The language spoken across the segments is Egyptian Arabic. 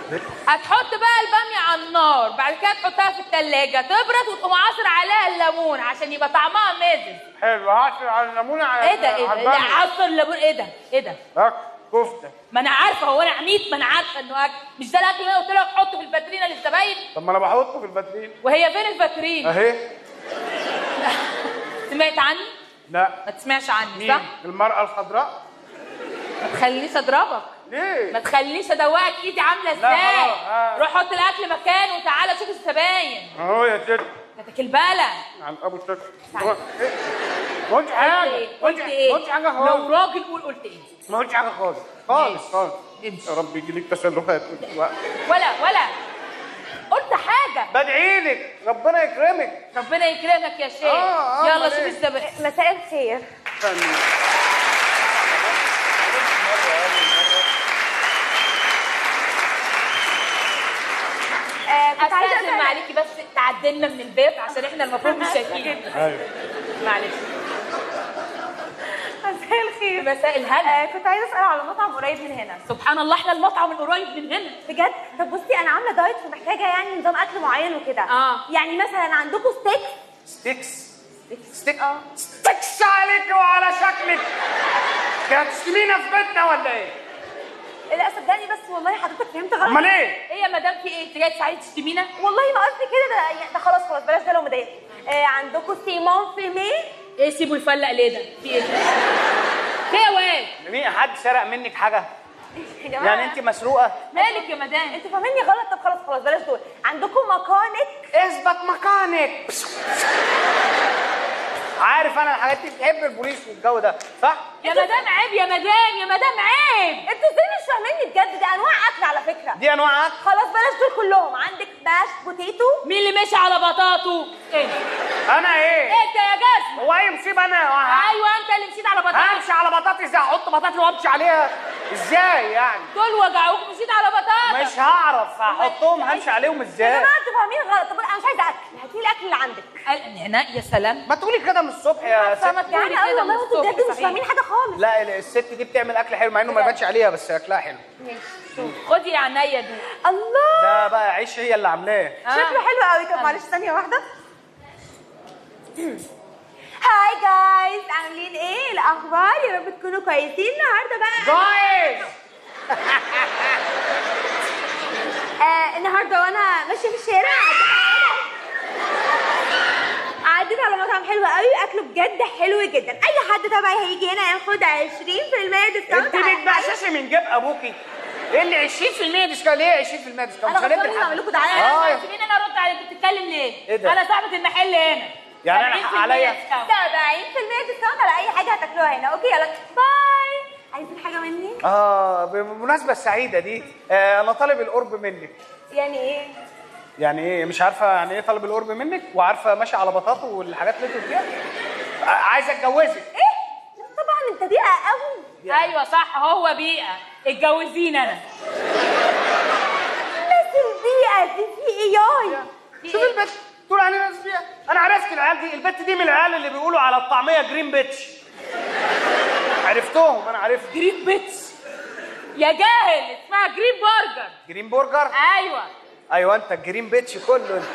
هتحط بقى الباميه على النار بعد كده تحطها في التلاجة تبرد وتقوم عصر عليها الليمون عشان يبقى طعمها مزز حلو هعصر على الليمونه على ايه ده ايه ده على إيه ده البامية. عصر الليمون ايه ده ايه ده هاك كفته ما انا عارفه هو انا عميت ما انا عارفه انه اكل مش ده الاكل اللي انا قلت لك حطه في الباترينا للزباين طب ما انا بحطه في الباترين وهي فين الباترين اهي سمعت عني لا ما تسمعش عني مين صح المرأة الخضراء ما تخلينيش اضربك ليه ما تخلينيش ادوقك ايدي عامله ازاي خلاص، آه. روح حط الاكل مكانه وتعالى شوف الزباين اهو يا ست جاتك البلا عن ابو شكل تعال. هو إيه؟ ما قلتش حاجه قلت ايه ما قلت ايه ما قلتش حاجه لو خالص راجل قول قلت ايه ما قلتش حاجه خالص خالص ماشي. خالص امشي. يا رب يجي لك تسلخات ولا ولا قلت حاجه بدعي لك ربنا يكرمك ربنا يكرمك يا شيخ آه، آه، يلا أمال شوف إيه؟ الزباين مساء الخير استني. آه كنت عايزه استاذن اسال معلكي بس تعدلنا من الباب عشان احنا المفروض مش شايفين ايوه معلش مساء الخير مساء الهنا آه كنت عايزه اسال على مطعم قريب من هنا سبحان الله احنا المطعم القريب من هنا بجد طب بصي انا عامله دايت ومحتاجه يعني نظام اكل معين وكده آه. يعني مثلا عندكم ستيك ستيكس ستيك اه ستيكس عليك وعلى شكلك انت هتشتمينا في بيتنا ولا ايه؟ لا صدقني بس والله حضرتك فهمت غلط امال ايه؟ ايه يا مدام في ايه انت جاي تساعدي تشتمينا والله ما قصدي كده ده يعني ده خلاص خلاص بلاش ده لو مضايق آه عندكم سيمون فيمي ايه سيبه يفلق ليه ده في ايه في يا واد مين حد سرق منك حاجه يا جماعه يعني انت مسروقه مالك يا مدام انتوا فاهميني غلط طب خلاص خلاص بلاش دول عندكم مكانك اثبت مكانك عارف انا الحاجات دي بتحب البوليس والجو ده صح يا مدام عيب يا مدام يا مدام عيب انتوا ازاي مش فاهميني بجد دي انواع اكل على فكره دي انواع اكل خلاص بلاش دول كلهم عندك ماش بوتيتو مين اللي ماشي على بطاطه ايه انا ايه؟ انت يا جزمه هو ايه مصيبه انا ايوه انت اللي مشيت على بطاطا همشي على بطاطس احط بطاطس وامشي عليها ازاي يعني؟ دول وجعوك مشيت على بطاطا مش هعرف هحطهم همشي عليهم يا ازاي جماعه انتوا فاهمين غلط طب انا مش عايزه اكل هاتي لي الاكل اللي عندك هنا يا سلام ما تقولي كده من الصبح يا ست فما تقولي يعني قوي كده والله من انتوا الصبح بجد مش صحيح. فاهمين حاجه خالص لا الست دي بتعمل اكل حلو مع انه ما يبانش عليها بس اكلها حلو خدي يا عينيا دي الله ده بقى عيش هي اللي عاملاه شكله حلو قوي طب معلش ثانيه واحده هاي جايز عاملين ايه الاخبار يا رب تكونوا كويسين النهارده بقى جايز آه النهارده وانا ماشيه في الشارع عديت على مطعم حلو قوي اكله بجد حلو جدا اي حد تبعي هيجي هنا ياخد 20% ديسكاونت انت على بتبقششي من جيب ابوكي ايه اللي 20% ديسكاونت ليه 20% ديسكاونت انا مش هندي غلطانه لحد. اعمل لكم دعايه اه انا يا- سيبيني انا ارد عليك بتتكلم ليه ايه ده؟ انا صاحبه المحل هنا يعني أنا 70% حق عليا؟ discount. 70% ديسكاونت على اي حاجه هتاكلوها هنا اوكي يلا باي عايزين حاجه مني اه بالمناسبه السعيده دي آه انا طالب القرب منك يعني ايه يعني ايه مش عارفه يعني ايه طالب القرب منك وعارفه ماشي على بطاطا والحاجات اللي انتوا فيها آه، عايز اتجوزك ايه لا طبعا انت بيئه قوي ايوه صح هو بيئه اتجوزين انا بس البيئه دي في ايه ياي شوف البت تقول علينا ناس فيها انا عرفت العيال دي البت دي من العيال اللي بيقولوا على الطعميه جرين بيتش عرفتهم انا عرفت جرين بيتس يا جاهل اسمها جرين برجر جرين برجر ايوه ايوه انت الجرين بيتش كله انت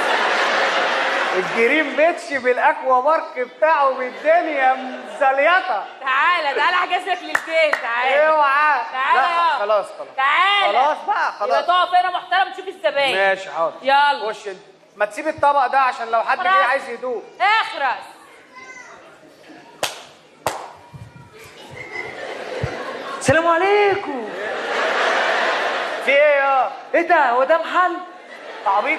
الجرين بيتش بالاكوا مارك بتاعه بالدنيا مزليطه تعالى تعالى احجز لك للبيت تعالى اوعى تعالى لا يا خلاص خلاص تعالى خلاص بقى يبقى خلاص تقف هنا محترم تشوف الزباين ماشي حاضر يلا خش انت ما تسيب الطبق ده عشان لو حد جه خلاص. عايز يدوق اخرس السلام عليكم في ايه يا ايه ده هو ده محل تعبيط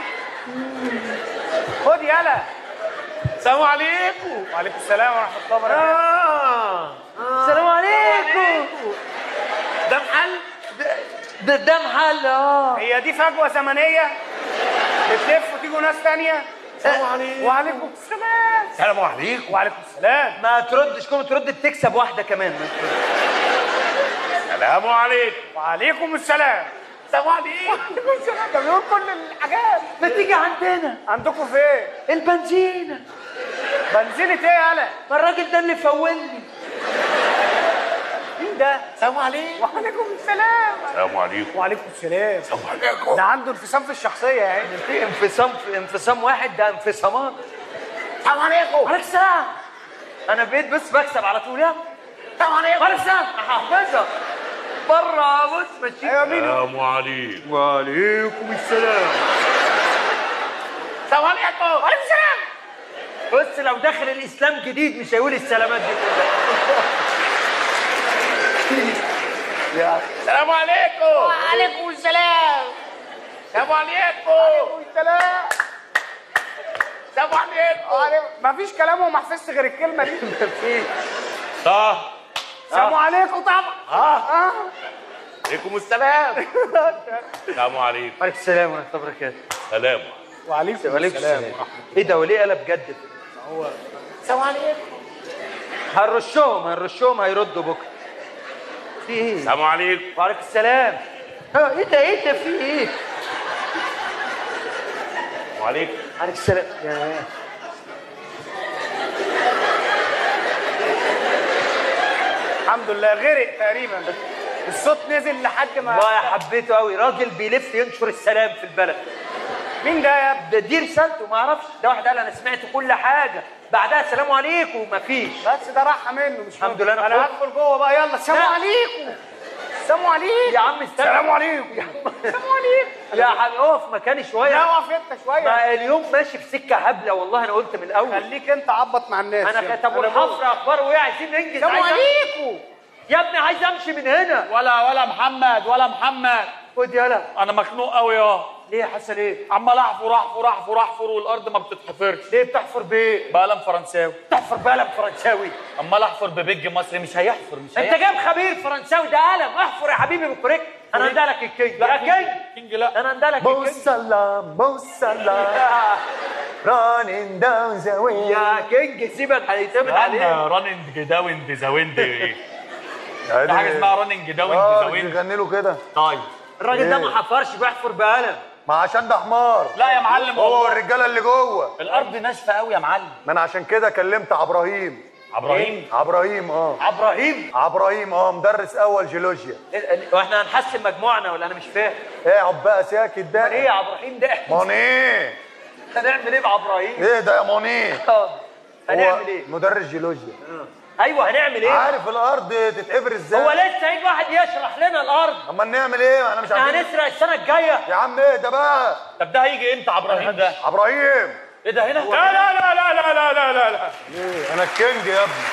خد يلا السلام عليكم وعليكم السلام ورحمه الله وبركاته اه السلام عليكم ده محل ده ده محل اه هي دي فجوه زمنيه بتلف وتيجوا ناس تانية السلام عليكم وعليكم السلام السلام عليكم وعليكم السلام ما تردش كم ترد بتكسب واحده كمان ما ترد. السلام عليكم وعليكم السلام السلام عليكم ده بيقول كل الحاجات ما تيجي عندنا عندكم فين البنزينه بنزينة ايه يالا ما الراجل ده اللي فولني مين ده السلام عليكم وعليكم السلام السلام عليكم وعليكم السلام السلام عليكم ده عنده انفصام في الشخصيه يعني في انفصام في انفصام واحد ده انفصامات السلام عليكم وعليك السلام انا بقيت بس بكسب على طول يا السلام عليكم وعليك السلام هحفظها بره بص ماشي ايوه مين السلام عليكم وعليكم السلام السلام عليكم وعليكم السلام بص لو دخل الاسلام جديد مش هيقول السلامات دي كلها السلام عليكم وعليكم السلام السلام عليكم السلام السلام عليكم مفيش كلام وما حفظش غير الكلمه دي مفيش صح السلام عليكم طبعا اه عليكم السلام السلام عليكم وعليكم السلام ورحمه الله وبركاته سلام وعليكم وعليكم السلام السلام ايه ده وليه قلب جد كده؟ السلام عليكم هنرشهم هنرشهم هيردوا بكره في ايه؟ السلام عليكم وعليكم السلام ها، ايه ده ايه ده في ايه؟ وعليكم وعليكم السلام يا الحمد لله غرق تقريبا الصوت نزل لحد ما والله حبيته قوي راجل بيلف ينشر السلام في البلد مين ده يا ابني ده دي رسالته ما اعرفش ده واحد قال انا سمعت كل حاجه بعدها السلام عليكم مفيش بس ده راحه منه مش الحمد مهم. لله أنا انا فوق. هدخل جوه بقى يلا السلام لا. عليكم السلام عليكم يا عم استنى السلام عليكم السلام عليكم يا حبيبي اقف مكاني لا شويه اقف انت شويه ما اليوم ماشي في سكه هبله والله انا قلت من الاول خليك انت عبط مع الناس انا يلا. كتب جوه. الحفر اخباره ايه عايزين ننجز السلام عايز أمشي. عليكم يا ابني عايز امشي من هنا ولا ولا محمد ولا محمد خد يلا انا مخنوق قوي اه ليه حصل ايه؟ عمال احفر احفر احفر احفر والارض ما بتتحفرش ليه بتحفر بايه؟ بقلم فرنساوي بتحفر بقلم فرنساوي عمال احفر ببيج مصري مش هيحفر مش انت هيحفر جايب خبير فرنساوي ده قلم احفر يا حبيبي بالكوريك انا اندلك الكينج يا كينج كينج لا انا اندلك الكينج Salam, Mo Salam, running down the way. يا كينج سيبك هيتمد عليه انا راننج داوند زاوند ايه في حاجه اسمها راننج داوند اه زاوند بيغني له كده طيب الراجل ده ليه؟ ما حفرش بيحفر بقلم ما عشان ده حمار لا يا معلم هو والله والرجاله اللي جوه الارض ناشفه قوي يا معلم ما انا عشان كده كلمت ابراهيم ابراهيم ابراهيم اه ابراهيم ابراهيم اه مدرس اول جيولوجيا واحنا هنحسن مجموعنا ولا انا مش فاهم اقعد بقى ساكت ده ايه يا ابراهيم ده مونيه هنعمل ايه بابراهيم ايه ده يا مونيه آه. هو هنعمل ايه مدرس جيولوجيا ايوه هنعمل ايه عارف الارض تتقبر ازاي هو لسه هيجي واحد يشرح لنا الارض اما نعمل ايه ما انا مش احنا عارفين هنسرق السنه الجايه يا عم ايه ده بقى طب ده هيجي امتى ابراهيم ده ابراهيم ايه ده هنا لا لا لا لا لا لا لا لا لا ايه انا الكينج يا ابني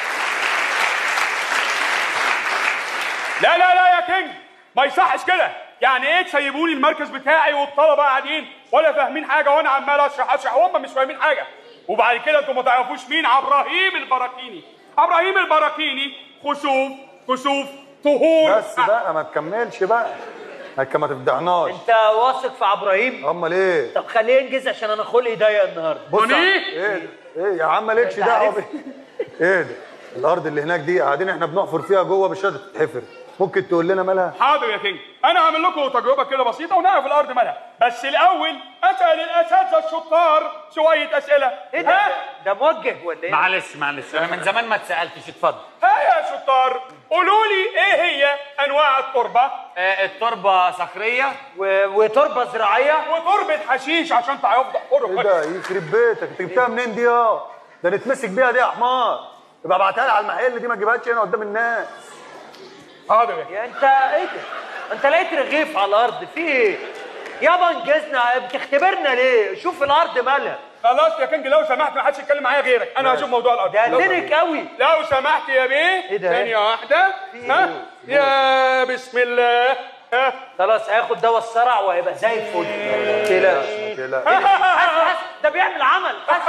لا لا لا يا كينج ما يصحش كده يعني ايه تسيبوني المركز بتاعي والطلبه قاعدين ولا فاهمين حاجه وانا عمال اشرح اشرح وهم مش فاهمين حاجه وبعد كده انتوا ما تعرفوش مين ابراهيم البراكيني ابراهيم البراكيني خسوف كسوف طهور بس بقى ما تكملش بقى هكا ما تفضحناش انت واثق في ابراهيم امال ايه طب خليه ينجز عشان انا خلقي ضيق النهارده بص يعني ايه ايه؟ ايه ده؟ ايه يا عم مالكش انت دعوه عارف؟ بيه. ايه ده الارض اللي هناك دي قاعدين احنا بنحفر فيها جوه مش قادره تتحفر ممكن تقول لنا مالها حاضر يا كينج انا هعمل لكم تجربه كده بسيطه ونعرف الارض مالها بس الاول اسال الاساتذه الشطار شويه اسئله ايه ده ده موجه ولا ايه معلش معلش انا من زمان ما اتسالتش اتفضل ها يا شطار قولوا لي ايه هي انواع التربه آه، التربه صخريه و... وتربه زراعيه وتربه حشيش عشان تعرفوا تحفروا ايه ده يخرب بيتك انت جبتها منين دي اه ده نتمسك بيها دي يا حمار يبقى ابعتها لي على المحل دي ما تجيبهاش هنا قدام الناس حاضر يا يا انت ايه ده انت لقيت رغيف على الارض في ايه يابا انجزنا بتختبرنا ليه شوف الارض مالها خلاص يا كينج لو سمحت ما حدش يتكلم معايا غيرك انا هشوف موضوع الارض ده لو- تنك قوي لو سمحت يا بيه ايه ده؟ ثانيه واحده ها يا بسم الله ها خلاص هياخد دواء الصرع وهيبقى زي الفل ما تقلقش ما تقلقش. حس حس ده بيعمل عمل حس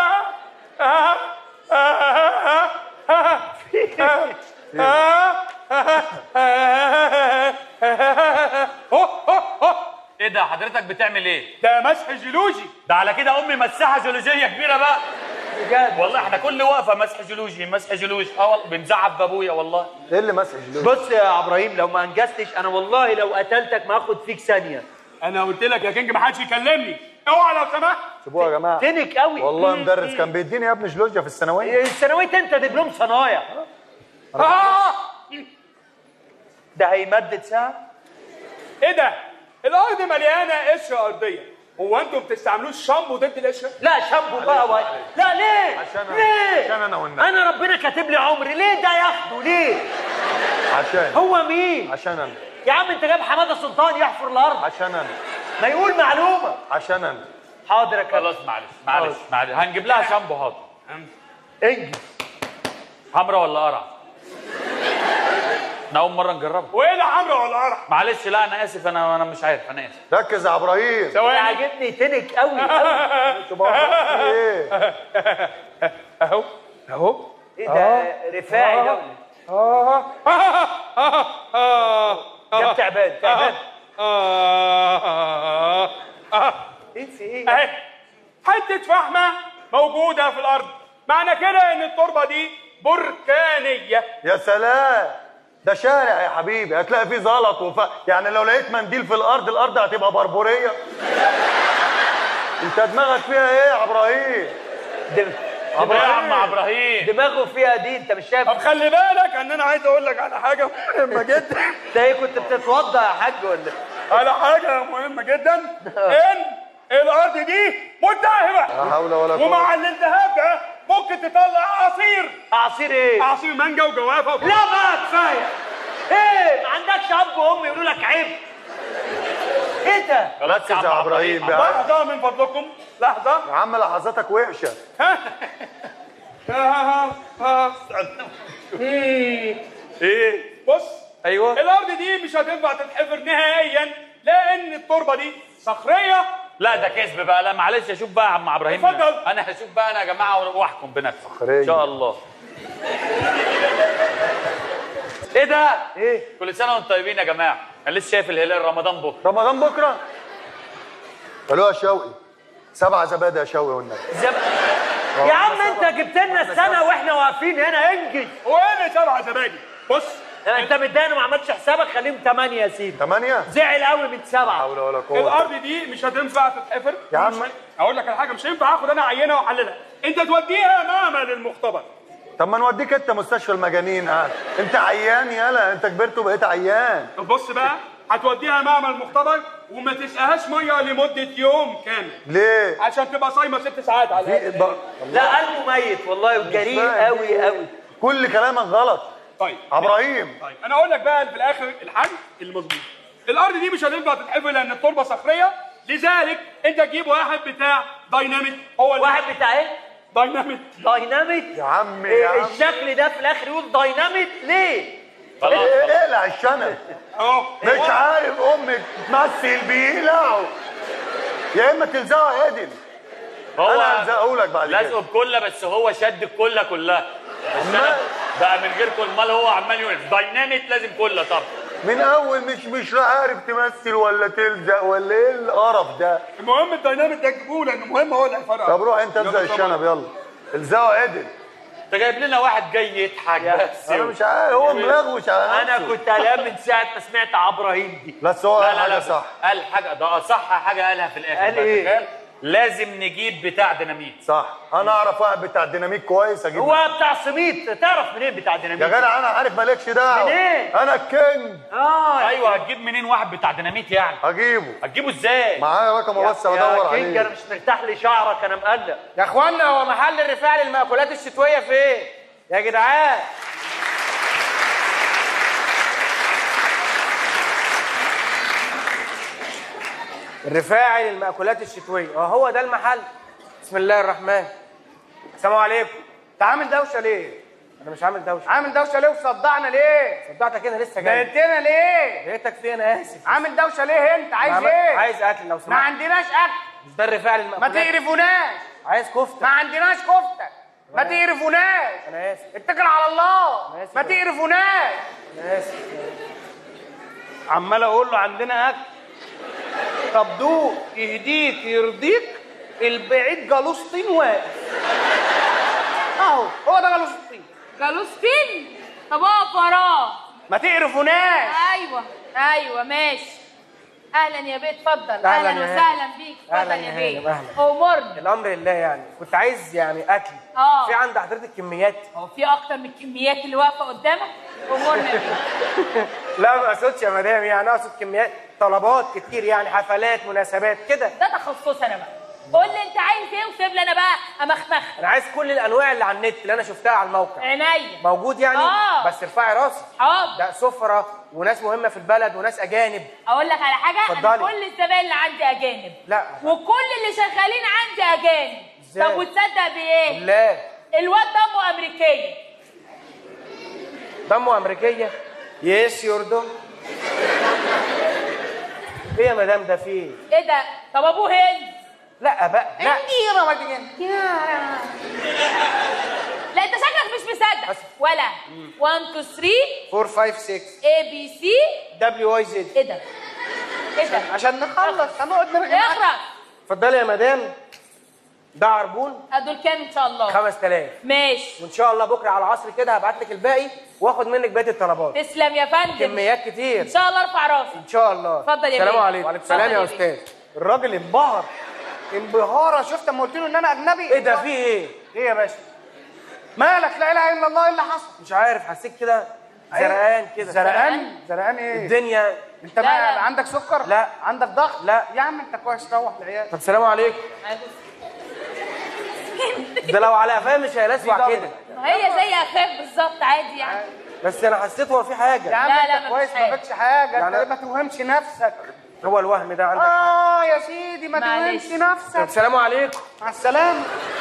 ايه ده حضرتك بتعمل ايه ده مسح جيولوجي ده على كده امي مساحه جيولوجيه كبيره بقى بجد والله احنا كل وقفه مسح جيولوجي مسح جيولوجي اه والله بنزعب بابويا والله ايه اللي مسح جلوس بص يا ابراهيم لو ما انجزتش انا والله لو قتلتك ما اخد فيك ثانيه انا قلت لك يا كينج ما حدش يكلمني اوعى لو سمحت سيبوها يا جماعه تنك قوي والله مدرس كان بيديني يا ابني جيولوجيا في الثانويه الثانويه انت دبلوم صنايع آه! ده هيمدد ساعه ايه ده الارض مليانه قشره ارضيه هو انتوا ما بتستعملوش شامبو ضد القشره لا شامبو بقى و... لا ليه عشان أنا- ليه عشان أنا والنبي. انا ربنا كاتب لي عمري ليه ده ياخده ليه عشان هو مين عشان انا يا عم انت جايب حماده سلطان يحفر الارض عشان انا ما يقول معلومه عشان انا حاضر يا كابتن خلاص معلش معلش معلش هنجيب لها شامبو حاضر انجز حمرا ولا قرع؟ احنا اول مره نجربها وايه ده حمرا ولا قرع معلش لا انا اسف انا انا مش عارف انا اسف ركز يا ابراهيم ثواني عاجبني تنك قوي قوي تبقى ايه اهو اهو ايه ده رفاعي ده ولا آه. آه. آه. إيه؟ ده تعبان تعبان آه. آه. ايه في ايه اهي حته فحمه موجوده في الارض معنى كده ان التربه دي بركانيه يا سلام ده شارع يا حبيبي هتلاقي فيه زلط وف... يعني لو لقيت منديل في الارض الارض هتبقى بربوريه انت دماغك فيها ايه يا ابراهيم دم... طب يا عم ابراهيم دماغه فيها دي انت مش شايف طب خلي بالك ان انا عايز اقول لك على حاجه مهمه جدا انت ايه كنت بتتوضى يا حاج ولا إيه؟ على حاجه مهمه جدا ان الارض دي ملتهبه لا حول ولا قوه ومع الالتهاب ده ممكن تطلع عصير عصير ايه عصير مانجا وجوافه لا بقى كفايه ايه ما عندكش اب وام يقولوا لك عيب ايه ده ركز يا ابراهيم بقى لحظه من فضلكم لحظه يا عم لحظاتك وحشه ايه بص ايوه الارض دي مش هتنفع تتحفر نهائيا لان التربه دي صخريه لا ده كذب بقى لا معلش اشوف بقى يا عم ابراهيم اتفضل. انا هشوف بقى انا يا جماعه واحكم بنفسي خير. ان شاء الله ايه ده ايه كل سنه وانتم طيبين يا جماعه انا لسه شايف الهلال رمضان بكره رمضان بكره قالوا يا شوقي سبعة زبادي يا شوقي والنبي زب... يا عم انت جبت لنا السنه واحنا واقفين هنا انجز وانا سبعه زبادي بص انت متضايق إنه ما عملتش حسابك خليهم ثمانيه يا سيدي ثمانية زعل قوي من لا سبعه حول ولا قوة الارض دي مش هتنفع تتحفر يا عم. مش- اقول لك على حاجه مش هينفع اخد انا عينه واحللها انت توديها معمل المختبر طب ما نوديك انت مستشفى المجانين ها انت عيان يالا انت كبرت وبقيت عيان طب بص بقى هتوديها معمل مختبر وما تسقيهاش ميه لمده يوم كامل ليه؟ عشان تبقى صايمه ست ساعات على في الاقل ب... لا قلبه ميت والله وجريء فاهم قوي إيه؟ قوي كل كلامك غلط طيب ابراهيم طيب انا اقول لك بقى في الاخر الحل المظبوط الارض دي مش هتنفع تتحفر لان التربه صخريه لذلك انت تجيب واحد بتاع دايناميت هو اللي- واحد بتاع ايه دايناميت دايناميت يا عم يا إيه عم الشكل ده في الاخر يقول دايناميت ليه إيه- إيه- اقلع الشنب اهو مش عارف امك تمثل بيه لا يا اما تلزقه عدل انا هلزقه لك بعد لازقه كده بكله بس هو شد الكله كلها بس انا بقى من غير كل امال هو عمال يقول دايناميت لازم كله طب من اول مش مش عارف تمثل ولا تلزق ولا ايه القرف ده المهم الدايناميت ده تجيبوه لانه مهم هو اللي هيفرق طب روح انت الزق يلا طبعا. الشنب يلا الزقه عدل انت جايب لنا واحد جاي يضحك بس انا مش عارف هو ملغوش على انا نفسه كنت قلقان من ساعه ما سمعت ابراهيم دي بس هو لا قال لا لا حاجه صح قال حاجه ده صح حاجه قالها في الاخر قال بقى، إيه؟ تخيل. لازم نجيب بتاع ديناميت صح انا اعرف واحد بتاع الديناميت كويس اجيب هو بتاع سميت تعرف منين بتاع يا ديناميت جدع انا عارف مالكش دعوه منين؟ انا الكينج اه ايوه هتجيب منين واحد بتاع ديناميت يعني هجيبه هتجيبه ازاي معايا رقمه بس بدور يا كينج انا عليه مش مرتاح لشعرك انا مقلق يا اخوانا هو محل الرفاع للمأكولات الشتوية فين؟ يا جدعان الرفاعي للمأكولات الشتوية اه هو ده المحل بسم الله الرحمن السلام عليكم انت عامل دوشة ليه؟ انا مش عامل دوشة عامل دوشة ليه وصدعنا ليه؟ صدعتك انا لسه جاي ضايقتنا ليه؟ ضايقتك فين انا اسف عامل دوشة ليه انت عايز ايه؟ عايز اكل لو سمحت ما عندناش اكل مش ده الرفاعي للمأكولات ما تقرفوناش عايز كفتة ما عندناش كفتة ما تقرفوناش انا اسف اتكل على الله ما تقرفوناش انا اسف عمال اقول له عندنا اكل طب دوق يهديك يرضيك البعيد جالوس طين واقف اهو هو ده جالوس الطين اهلا يا بيه اتفضل أهلاً اهلا يا وسهلا بيك أهلاً اتفضل يا يا بيه هانم، أهلاً. امرني الامر لله يعني كنت عايز يعني اكل آه. في عند حضرتك كميات هو في اكتر من الكميات اللي واقفه قدامك امرنا يا بيه لا ما اقصدش يا مدام يعني اقصد كميات طلبات كتير يعني حفلات مناسبات كده ده تخصصي انا بقى قول لي انت عايز ايه وسيب لي انا بقى امخمخ انا عايز كل الانواع اللي على النت اللي انا شفتها على الموقع عينيا موجود يعني آه. بس ارفعي راسي حاضر ده سفرة وناس مهمة في البلد وناس أجانب اقول لك على حاجه انا اتفضلي. كل الزباين اللي عندي اجانب لا وكل اللي شغالين عندي اجانب إزاي؟ طب وتصدق بايه لا الواد دمه امريكيه دمه أمريكية يس يوردو ايه يا مدام ده في ايه؟ ايه ده طب ابوه هند لا بقى لا لا انت شكلك مش مصدق ولا 1 2 3 4 5 6 اي بي سي دبليو اي زد ايه ده ايه ده عشان نخلص هنقعد نرغي اخرس اتفضلي يا مدام ده عربون دول كام ان شاء الله 5000 ماشي وان شاء الله بكره على العصر كده هبعت لك الباقي واخد منك بقيه الطلبات تسلم يا فندم كميات كتير ان شاء الله ارفع راسي ان شاء الله اتفضل يا السلام بيه. عليكم وعليكم السلام السلام يا يا استاذ الراجل انبهر انبهاره شفت اما قلت له ان انا اجنبي ايه ده في ايه؟ ايه يا باشا مالك لا اله الا الله ايه اللي حصل مش عارف حسيت كده زرقان كده زرقان زرقان ايه الدنيا انت لا، ما لا. عندك سكر لا. عندك ضغط لا. يا عم انت كويس روح العيال طب سلام عليكم ده لو على قفاه مش هيلسع دي كده هي زي اخاك بالظبط عادي يعني بس انا حسيت هو في يا حاجه عم لا، لا، انت مفيش كويس حاجة. ما فيكش حاجه يعني- انت ما توهمش نفسك هو الوهم ده عندك اه يا سيدي ما معلش. توهمش طب نفسك سلام عليكم مع السلامه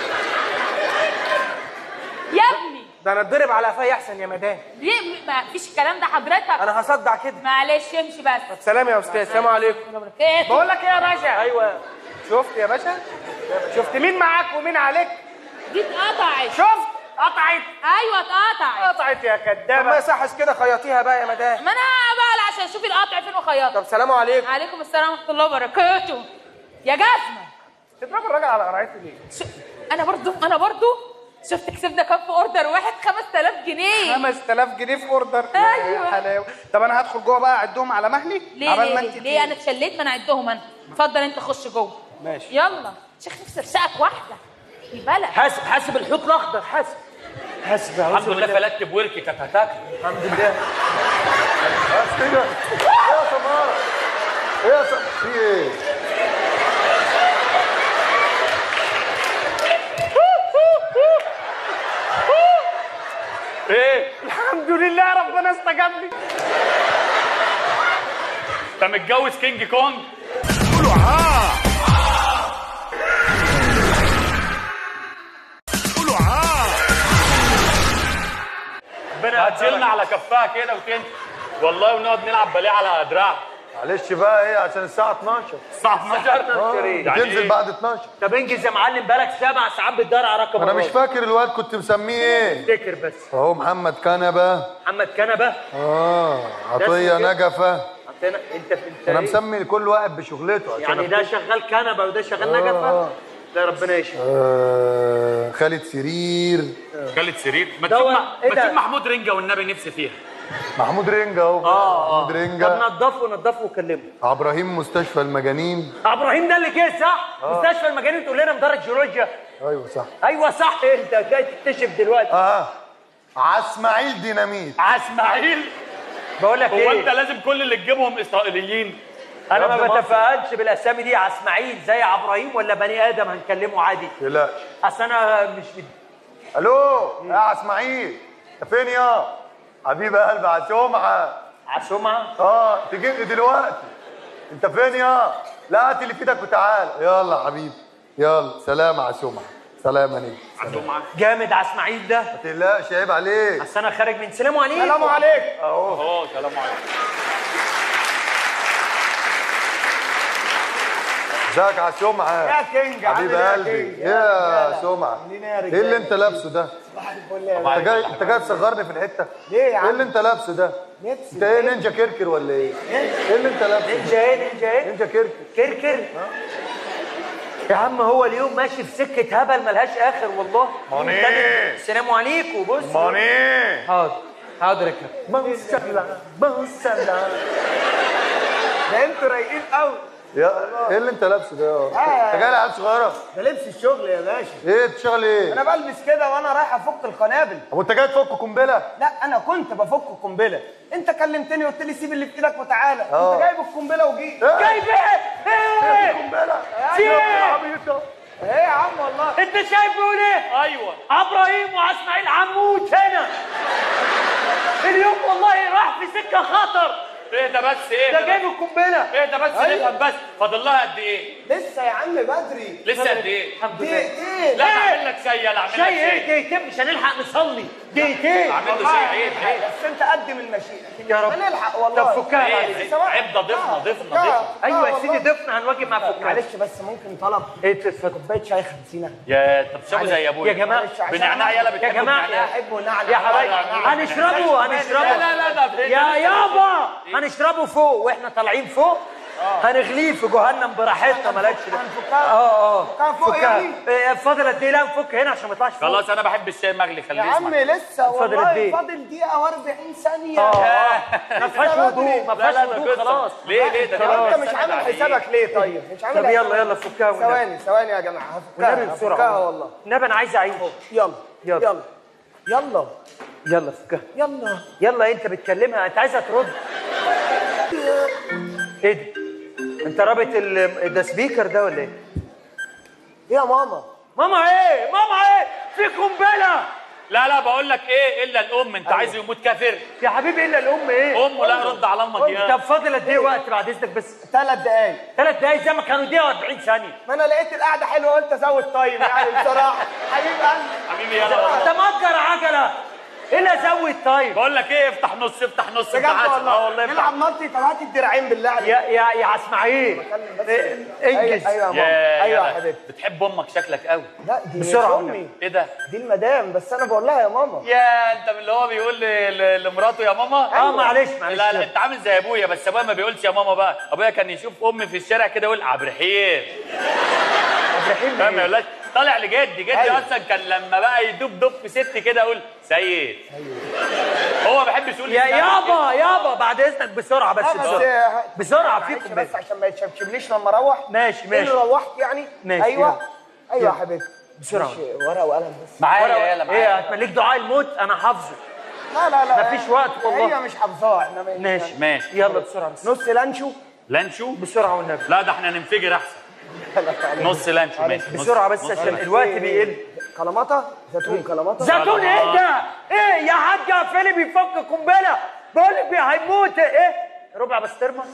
يا ابني ده انا اتضرب على قفاي احسن يا مدام ليه ما فيش الكلام ده حضرتك انا هصدع كده معلش امشي بس سلام يا استاذ سلام عليكم ايه بقول لك ايه يا باشا ايوه شفت يا باشا شفت مين معاك ومين عليك دي اتقطعت شفت قطعت ايوه اتقطعت قطعت يا طب ما كدابه يصحش كده خياطيها بقى يا مدام ما انا بقى عشان اشوف القطع فين وخياطه طب سلام عليكم عليكم السلام ورحمه الله وبركاته يا جزمه تضرب الراجل على قرعته ليه شو... انا برضو انا برضو شفت كسبنا كام في اوردر واحد 5000 جنيه 5000 جنيه في اوردر أيوة. يا حلاوه طب انا هدخل جوه بقى اعدهم على مهلي ليه عبال ليه ما ليه, انت ليه انا اتشليت ما انا اعدهم انا اتفضل انت خش جوه ماشي يلا شيخ نفسي ارشقك واحده في بلد حاسب حاسب الحوت الاخضر حاسب حسب الحمد لله فلتت بوركي كانت هتاكل الحمد لله بس كده ايه يا سمارة ايه يا سمارة في ايه ايه الحمد لله ربنا استجاب لي انت متجوز كينج كونج ربنا هتشيلنا على كفها كده وتنزل والله ونقعد نلعب باليه على دراع معلش بقى ايه عشان الساعة 12 الساعه 12 اه يعني بتنزل إيه؟ بعد 12 طب انجز يا معلم بالك سبع ساعات بتدور على رقم انا مش الراجل. فاكر الواد كنت مسميه ايه افتكر بس اهو محمد كنبة محمد كنبه اه عطية كده؟ نجفة عطينا انت انت انا إيه؟ مسمي كل واحد بشغلته عشان يعني ده شغال كنبه وده شغال آه، نجفه آه. لا ربنا يشفي آه خالد سرير خالد سرير ما دوا- تشوف مح- إيه ما ده؟ تشوف محمود رنجه والنبي نفسي فيها محمود رنجة اهو اه اه محمود طب رنجة نضفه نضفه وكلمه ابراهيم مستشفى المجانين عبد الرحيم ده اللي جه صح؟ مستشفى المجانين تقول لنا مدرج جيولوجيا ايوه صح ايوه صح انت جاي تكتشف دلوقتي اه عسماعيل ديناميت اسماعيل بقول لك هو انت ايه لازم كل اللي تجيبهم اسرائيليين انا ما رد مصر. بتفائلش بالاسامي دي اسماعيل زي عبد الرحيم ولا بني ادم هنكلمه عادي لا اصل انا مش بد... الو يا عسماعيل انت فين يا حبيب قلبي عسومعه عسومه اه تجيبني دلوقتي انت فين يا لا هات اللي في ايدك وتعال يلا يا حبيبي يلا سلام يا عسومعه سلام يا نجم عندهم معاك جامد اسماعيل ده ما تقلقش عيب عليك اصل انا خارج من سلام عليكم سلام عليك اهو اه سلام عليكم ازيك يا عسومعه يا كينج عامل حبيب ايه يا قلبي كينج؟ يا سمعه منين يا ايه رجاله؟ اللي انت لابسه ده انت جاي انت جاي تصغرني في الحته ليه يا عم؟ ايه اللي انت لابسه ده نفسي انت ايه نينجا كركر ولا ايه ايه اللي انت لابسه نينجا ايه نينجا ايه نينجا كركر كركر يا عم هو اليوم ماشي في سكه هبل ملهاش اخر والله ماني. تاني السلام عليكم بص ماني حاضر حاضر يا كابتن بنسلا بنسلا ده انتوا رايقين قوي يا ايه اللي انت لابسه ده يا انت جاي لعيال صغيره ده لبس الشغل يا باشا ايه بتشتغل ايه انا بلبس كده وانا رايح افك القنابل هو انت جاي تفك قنبله لا انا كنت بفك القنبله انت كلمتني وقلت لي سيب اللي في ايدك وتعالى اه. انت جايب القنبله وجيت إيه؟ جايب ايه؟ ايه؟ قنبله في يا ايه؟ عبيط ده. ايه يا عم والله انت شايف بيقول ايه؟ ايوه ابراهيم واسماعيل عمود هنا اليوم والله راح في سكه خطر ايه ده بس ايه ده ده جايب القنبله ايه ده بس أيوة. نفهم بس فاضل لها قد ايه لسه يا عم بدري لسه قد ايه الحمد لله دقيقتين لا اعمل لك شيء لا اعمل لك شيء ايه شيء دقيقتين مش هنلحق نصلي دقيقتين اعمل له شيء عيب عيب بس انت قدم المشيئه يا رب. هنلحق والله طب فكها ايه معلش. عيب عيب ده ضفنا ضفنا ضفنا ايوه يا سيدي ضفنا هنواجه مع فكها معلش بس ممكن طلب ايه تتفضل كوبايه شاي 50 يا طب شابوا زي ابويا يا جماعه معلش عشان بنعناع أنا- يلا يا بتحبوا جماعه النعناع؟ احبه نعنع يا حبايبي هنشربه هنشربه لا لا لا ده يا يابا هنشربه فوق واحنا طالعين فوق هنغليه في جهنم براحتنا مالكش دعوة. هنفكها اه اه فكها فوق فكها. يعني؟ إيه، فاضل قد ايه لا نفك هنا عشان ما يطلعش فوق خلاص انا بحب الشاي المغلي يا خليه عم يسمع لسه فاضل قد والله إيه؟ فاضل دقيقه و40 ثانيه اه ما فيهاش بدري. وضوء ما لا فيهاش لا ده وضوء قصة. خلاص ليه ليه ده طب كده انت مش بستند عامل عليك. حسابك ليه طيب مش عامل طب يلا حسابك. يلا فكها والنبي. ثواني ثواني يا جماعه هفكها والنبي بسرعه هفكها والله النبي انا عايز اعيش يلا يلا. يلا يلا يلا فكها يلا يلا انت بتكلمها انت عايزها ترد ايه ده انت رابط ال- ده سبيكر ده ولا ايه يا ماما ماما ايه ماما ايه في قنبله لا لا بقول لك ايه الا الام انت عايزه يموت كافر يا حبيبي الا الام ايه امه لا رد على امك يا طب فاضل قد ايه وقت بعد اذنك بس ثلاث دقايق ثلاث دقايق زي ما كانوا دقيقه و40 ثانيه ما انا لقيت القعده حلوه قلت ازود تايم يعني بصراحه حبيب قلبي حبيبي يلا والله. انت مأجر عجله ايه اللي ازود طيب بقول لك ايه افتح نص افتح نص بجد انت عايز- اه والله والله افتح نلعب مالتي طب هات الدراعين بالله عليك يا يا يا اسماعيل بس إيه، انجز ايوه يا ماما يا ايوه يا يلا. حبيبتي بتحب امك شكلك قوي لا دي بسرعة مش امي ايه ده دي المدام بس انا بقول لها يا ماما يا انت من اللي هو بيقول ل- ل- لمراته يا ماما اه معلش معلش لا لا انت عامل زي ابويا بس ابويا ما بيقولش يا ماما بقى ابويا كان يشوف امي في الشارع كده يقول عبد الرحيم ابراهيم فاهم ما إيه؟ يقولهاش طالع لجدي جدي أيوة. اصلا كان لما بقى يدوب دب في ست كده يقول سيد هو ما بيحبش يقول يا اسمها يابا يابا بعد اذنك بسرعه بس لا بس بسرعه بسرعه معلش فيكم بس بس عشان ما يتشبشبليش لما اروح ماشي إيه ماشي اللي روحت يعني ماشي، ايوه يلا. ايوه يا حبيبي بسرعة. ماشي، ورقه وقلم بس معايا يلا ايه معايا هتمليك دعاء الموت انا حافظه لا لا لا مفيش وقت والله. هي مش حافظاها احنا ما- ماشي ماشي يلا بسرعه بس نص لانشو لانشو بسرعه والنبي لا ده احنا ننفجر احسن نص لانشو ماشي نص- بسرعه بس نص عشان لانشو. الوقت بيقل كلاماتا زيتون كلاماتا زيتون ايه ده؟ ايه يا حاج فيلي بيفك قنبله بقول لك هيموت ايه؟ ربع بسطرمه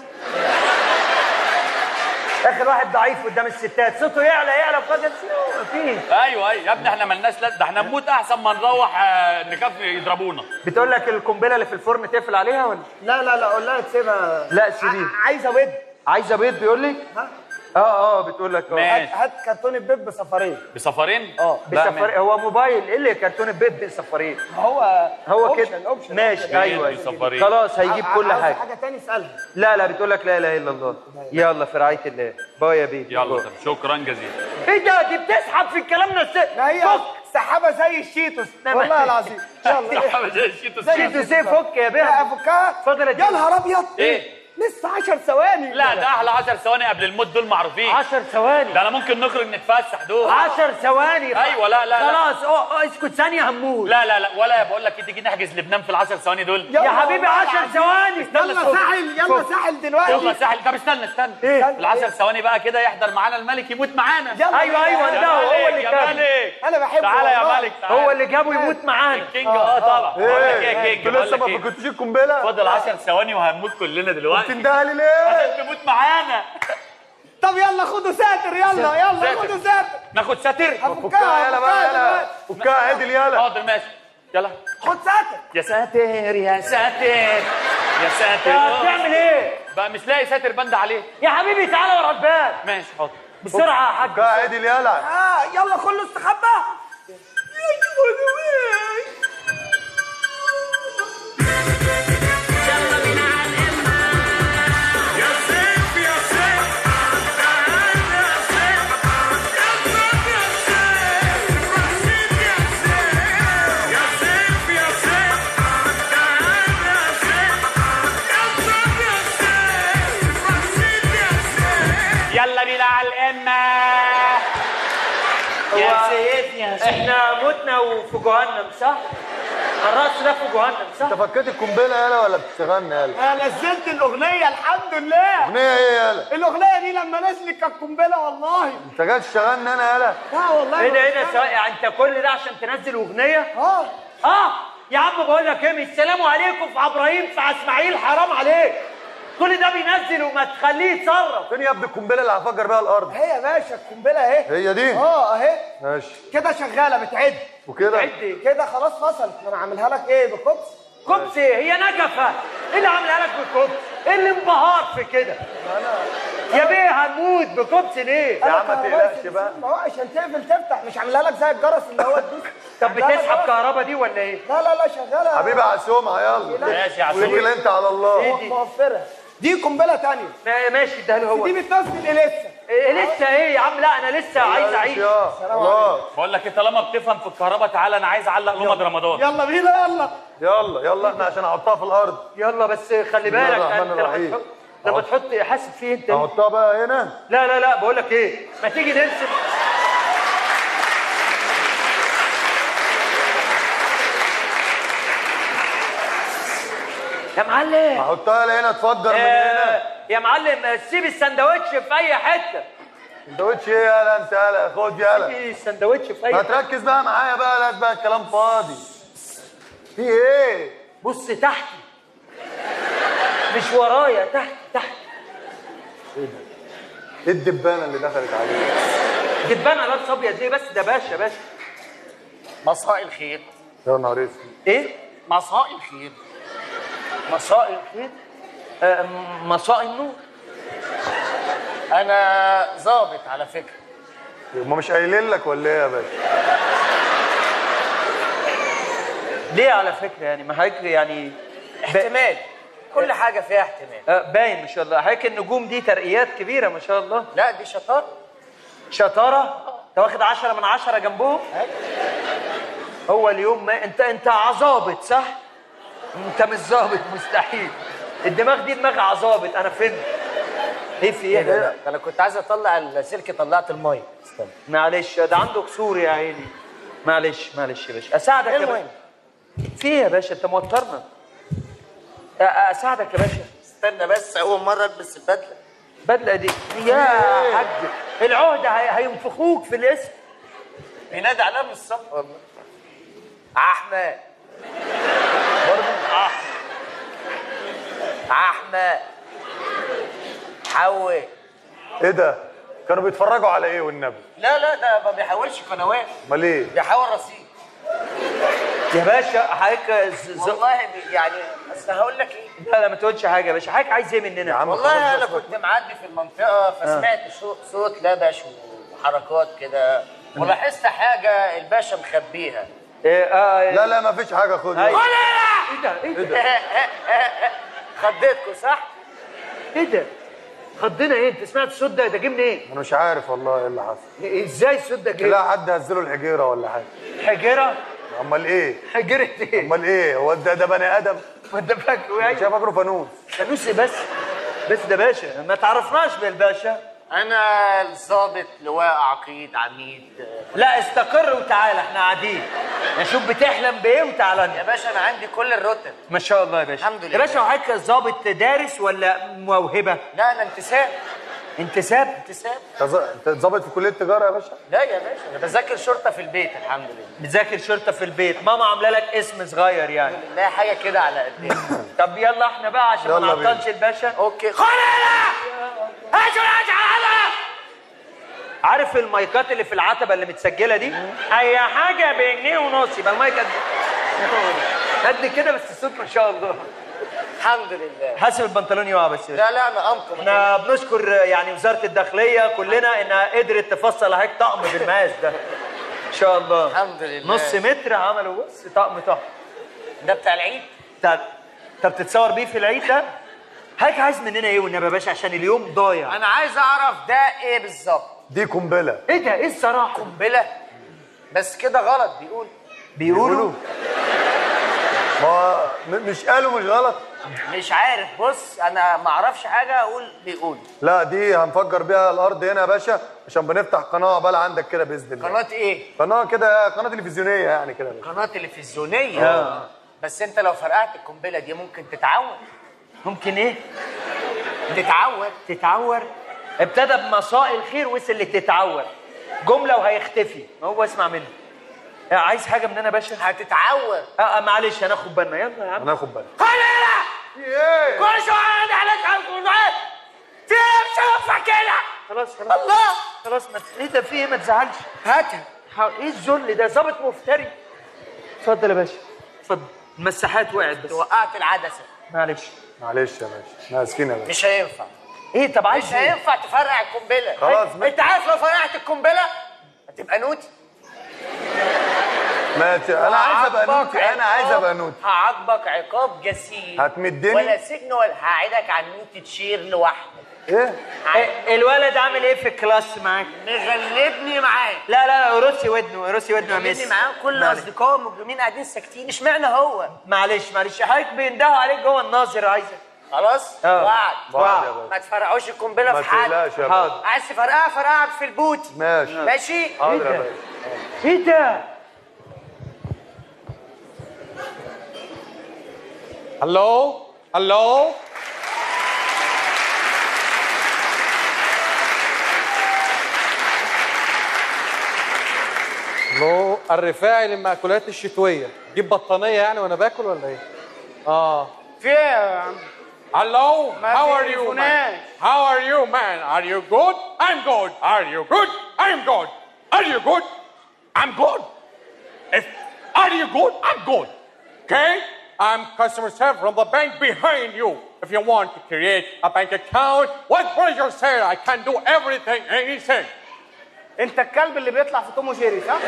اخر واحد ضعيف قدام الستات صوته يعلى يعلى فجاه مفيش ايوه ايوه يا ابني احنا ملناش لا ده احنا نموت احسن ما نروح آه، نخاف يضربونا بتقول لك القنبله اللي في الفرن تقفل عليها ولا؟ لا لا لا قول لها تسيبها لا، سيبيه. ع- عايزه ود عايزه بيض بيقول لك؟ ها اه اه بتقول لك اه ماشي. هات هات كرتونه بيض بسفرين بسفرين اه لا، بسفر هو موبايل ايه اللي كرتون البيض بسفرين هو هو option- كده option- ماشي option. ايوه بسفرين. خلاص هيجيب ع- كل عاوزة حاجه حاجه تاني اسالها لا لا بتقول لك لا اله الا الله يلا في رعايه الله باي يا بيبي يلا باي. طب شكرا جزيلا ايه ده دي بتسحب في الكلام ده ما هي فك سحابه زي الشيتوس والله العظيم يلا زي الشيتوس زي شيتو سي فك يا لا بيه افكها اتفضل يا يا جدع. نهار ابيض ايه؟ لسه 10 ثواني لا ده احلى 10 ثواني قبل الموت دول معروفين 10 ثواني ده انا ممكن نخرج نتفسح دول 10 ثواني أيوة، لا، لا، لا. خلاص أو- أو اسكت ثانيه هنموت لا لا لا ولا بقول لك إيه، تيجي نحجز لبنان في العشر ثواني دول يا حبيبي 10 ثواني يلا ساحل يلا ساحل دلوقتي يلا سهل طب استنى استنى إيه؟ العشر ثواني بقى كده يحضر معانا الملك يموت معانا يلا ايوه ايوه يا ده هو ملك اللي يا جابه ملك انا بحبه تعالى يا والله. ملك تعالى هو اللي جابه يموت معانا الكينج اه طبعا بقول لك ايه يا كينج انتوا بقول لسه لك ما ايه فكرتوش القنبله فاضل 10 ثواني وهنموت كلنا دلوقتي بتندهلي ليه عشان تموت معانا طب يلا خدوا ساتر يلا يلا ساتر. خدوا ساتر ناخد ساتر فكها يلا بقى يلا فكها عدل يلا حاضر ماشي يلا خد ساتر يا ساتر يا ساتر يا ساتر يا بتعمل ايه بقى مش لاقي ساتر بند عليه يا حبيبي تعالى ورا الباب ماشي حاضر بسرعه يا حاج فكها عدل يلا اه يلا كله استخبى يلا بينا على القمه يا سيدي يا سيدي احنا متنا وفي جهنم صح؟ الرقص ده في جهنم صح؟ انت فكيت القنبله يالا ولا بتشتغلني يالا انا نزلت الاغنيه الحمد لله اغنيه ايه يالا الاغنيه دي لما نزلت كانت قنبله والله انت جاي تشتغلني انا يالا لا والله ايه ده ايه ده سواء يعني انت كل ده عشان تنزل اغنيه؟ اه اه يا عم بقول لك ايه السلام عليكم في ابراهيم في اسماعيل حرام عليك كل ده بينزل وما تخليه يتصرف فين يا ابني القنبله اللي هفجر بيها الارض اهي يا باشا القنبله اهي هي دي اه اهي ماشي كده شغاله بتعد وكده كده خلاص فصلت انا عاملها لك ايه بكبس كبس ايه هي نجفه ايه اللي عاملها لك بالكبس ايه اللي انبهار في كده يا بيه هنموت بكبس ليه يا عم ما تقلقش بقى ما هو عشان تقفل تفتح مش عاملها لك زي الجرس اللي هو الدوس طب بتسحب كهرباء دي ولا ايه لا لا لا شغاله حبيبي عسومه يلا ماشي يا عسول وكل انت على الله دي؟ موفره دي قنبله تانية ما- ماشي ده هو دي بتنزل اليسا إيه لسه ايه يا عم لا انا لسه عايز اعيش يا خلاص بقول لك ايه طالما بتفهم في الكهرباء تعالى انا عايز اعلق لمض رمضان يلا بينا يلا يلا يلا احنا عشان احطها في الارض يلا بس خلي الله بالك الرحمن انت لما الرحيم. تحط لما تحط حاسب فيه انت احطها بقى هنا لا لا لا بقول لك ايه ما تيجي نرسم يا معلم احطها لي هنا تفجر من هنا آه، يا معلم سيب السندوتش في اي حته سندوتش ايه يالا انت يالا خد يالا سيب السندوتش في اي ما حته تركز بقى معايا بقى لا بقى الكلام فاضي في ايه بص تحت مش ورايا تحت تحت ايه الدبانه اللي دخلت عليك دبانه لابس ابيض ليه بس ده باشا باشا مساء الخير يا نهار اسود ايه مساء الخير مساء الخير آه، م- مساء النور انا ظابط على فكره هما مش قايلين لك ولا ايه يا باشا ليه على فكره يعني ما حضرتك يعني احتمال كل حاجه فيها احتمال آه، باين ما شاء الله حضرتك النجوم دي ترقيات كبيره ما شاء الله لا دي شطاره شطاره انت واخد 10 من 10 جنبهم هو اليوم ما انت انت عظابط صح انت مش ظابط مستحيل الدماغ دي دماغ عظابط انا فهمت ايه في ايه ده انا كنت عايز اطلع السلك طلعت الميه استنى معلش ده عنده كسور يا عيني معلش معلش يا باشا اساعدك يا المهم. باشا في إيه يا باشا انت موترنا أ- اساعدك يا باشا استنى بس اول مره البس البدله بدله دي يا حاج العهده هي- هينفخوك في الاسم بينادي عليها من الصبح والله احمد برضه احمد احمد حول ايه ده كانوا بيتفرجوا على ايه والنبي لا لا ده ما بيحولش قنوات امال ايه بيحول رصيد يا باشا حضرتك ز- ز- والله بي- يعني اصل هقول لك ايه لا لا ما تقولش حاجه يا باشا حضرتك عايز ايه يا مننا عم والله خلاص انا بس كنت معدي في المنطقه فسمعت صوت صوت لبش وحركات كده ولاحظت حاجه الباشا مخبيها إيه آه لا لا ما فيش حاجه خد أيوة. ايه ده ايه ده خضيتكم صح؟ ايه ده خضنا ايه انت سمعت الصوت ده ده جه منين انا مش عارف والله ايه اللي حصل إيه ازاي الصوت ده جه لا حد هزله الحجيره ولا حاجه حجره امال ايه حجره ايه امال ايه هو ده ده بني ادم ما انت فاكره مش ايه فاكره فانوس فانوس بس بس ده باشا ما تعرفناش بالباشا انا الظابط لواء عقيد عميد لا استقر وتعالى احنا قاعدين نشوف بتحلم بايه وتعالى يا لنا. باشا انا عندي كل الرتب ما شاء الله يا باشا الحمد لله. يا باشا وحضرتك ظابط دارس ولا موهبه لا انا انتساب انتساب انتساب انت ظ- انت ظابط في كليه تجاره يا باشا لا يا باشا انا بذاكر شرطه في البيت الحمد لله بتذاكر شرطه في البيت ماما عامله لك اسم صغير يعني لا حاجه كده على قدنا طب يلا احنا بقى عشان ما يلا بينا. نعطلش الباشا اوكي عارف المايكات اللي في العتبه اللي متسجله دي اي حاجه بجنيه ونص يبقى المايك قد قد كده بس الصوت ما شاء الله الحمد لله حاسب البنطلون يقع بس لا لا انا امكم احنا بنشكر يعني وزاره الداخليه كلنا انها قدرت تفصل هيك طقم بالمقاس ده ان شاء الله الحمد لله. نص متر عملوا بس طقم تحفه ده بتاع العيد طب طب تتصور بيه في العيد ده هيك عايز مننا ايه والنبي يا باشا عشان اليوم ضايع انا عايز اعرف ده ايه بالظبط دي قنبله ايه ده ايه الصراحه قنبله بس كده غلط بيقول بيقولوا ما م- مش قالوا مش غلط مش عارف بص انا ما اعرفش حاجه اقول بيقول لا دي هنفجر بيها الارض هنا يا باشا عشان بنفتح قناه عقبال عندك كده باذن الله قناه ايه قناه كده قناه تلفزيونيه يعني كده يا باشا. قناه تلفزيونيه بس انت لو فرقعت القنبله دي ممكن تتعور ممكن ايه تتعور تتعور ابتدى بمساء الخير وصل لتتعور جمله وهيختفي ما هو اسمع مني آه، عايز حاجه مننا يا باشا هتتعور اه آه، معلش هناخد بالنا يلا يا عم هناخد بالك كل شويه انا عليك على القناه في ايه مش هينفع كده خلاص خلاص الله خلاص ما ايه ده في ايه ما تزعلش هاتها ح- ايه الذل ده ظابط مفتري اتفضل يا باشا اتفضل المساحات وقعت بس وقعت العدسه معلش معلش يا باشا احنا اسفين يا باشا مش هينفع ايه طب عايز مش ايه هينفع تفرقع القنبله خلاص، ما- انت عارف لو فرقعت القنبله هتبقى نوتي ماشي انا عايز ابقى هعاقبك نوتي انا عايز عقاب- ابقى نوتي هعاقبك عقاب جسيم هتمدني؟ ولا سجن ولا هقعدك على النوتي تشير لوحدك ايه إيه، الولد عامل ايه في الكلاس معاك مغلبني معاه لا لا روسي ودنه روسي ودنه يا مغلبني ميس معاه كل معلش. اصدقائه المجرمين قاعدين ساكتين اشمعنى هو معلش معلش حضرتك بيندهوا عليك جوه الناظر عايزك خلاص آه. وعد وعد يا باشا. ما تفرقعوش القنبله ما في حد تقلقش يا باشا حاضر عايز تفرقعها فرقعها في البوت ماشي ماشي حاضر يا ده؟ باشا ايه ده هلو هلو لو الرفاعي للمأكولات الشتوية جيب بطانية يعني وأنا باكل ولا إيه؟ آه في ايه يا عم Hello, ما how are you, تليفوناش. man? How are you, man? Are you good? I'm good. Are you good? I'm good. Are you good? I'm good. If, are you good? I'm good. Okay? I'm customer service from the bank behind you. If you want to create a bank account, what pleasure, sir? I can do everything, anything. انت الكلب اللي بيطلع في توم وجيري صح؟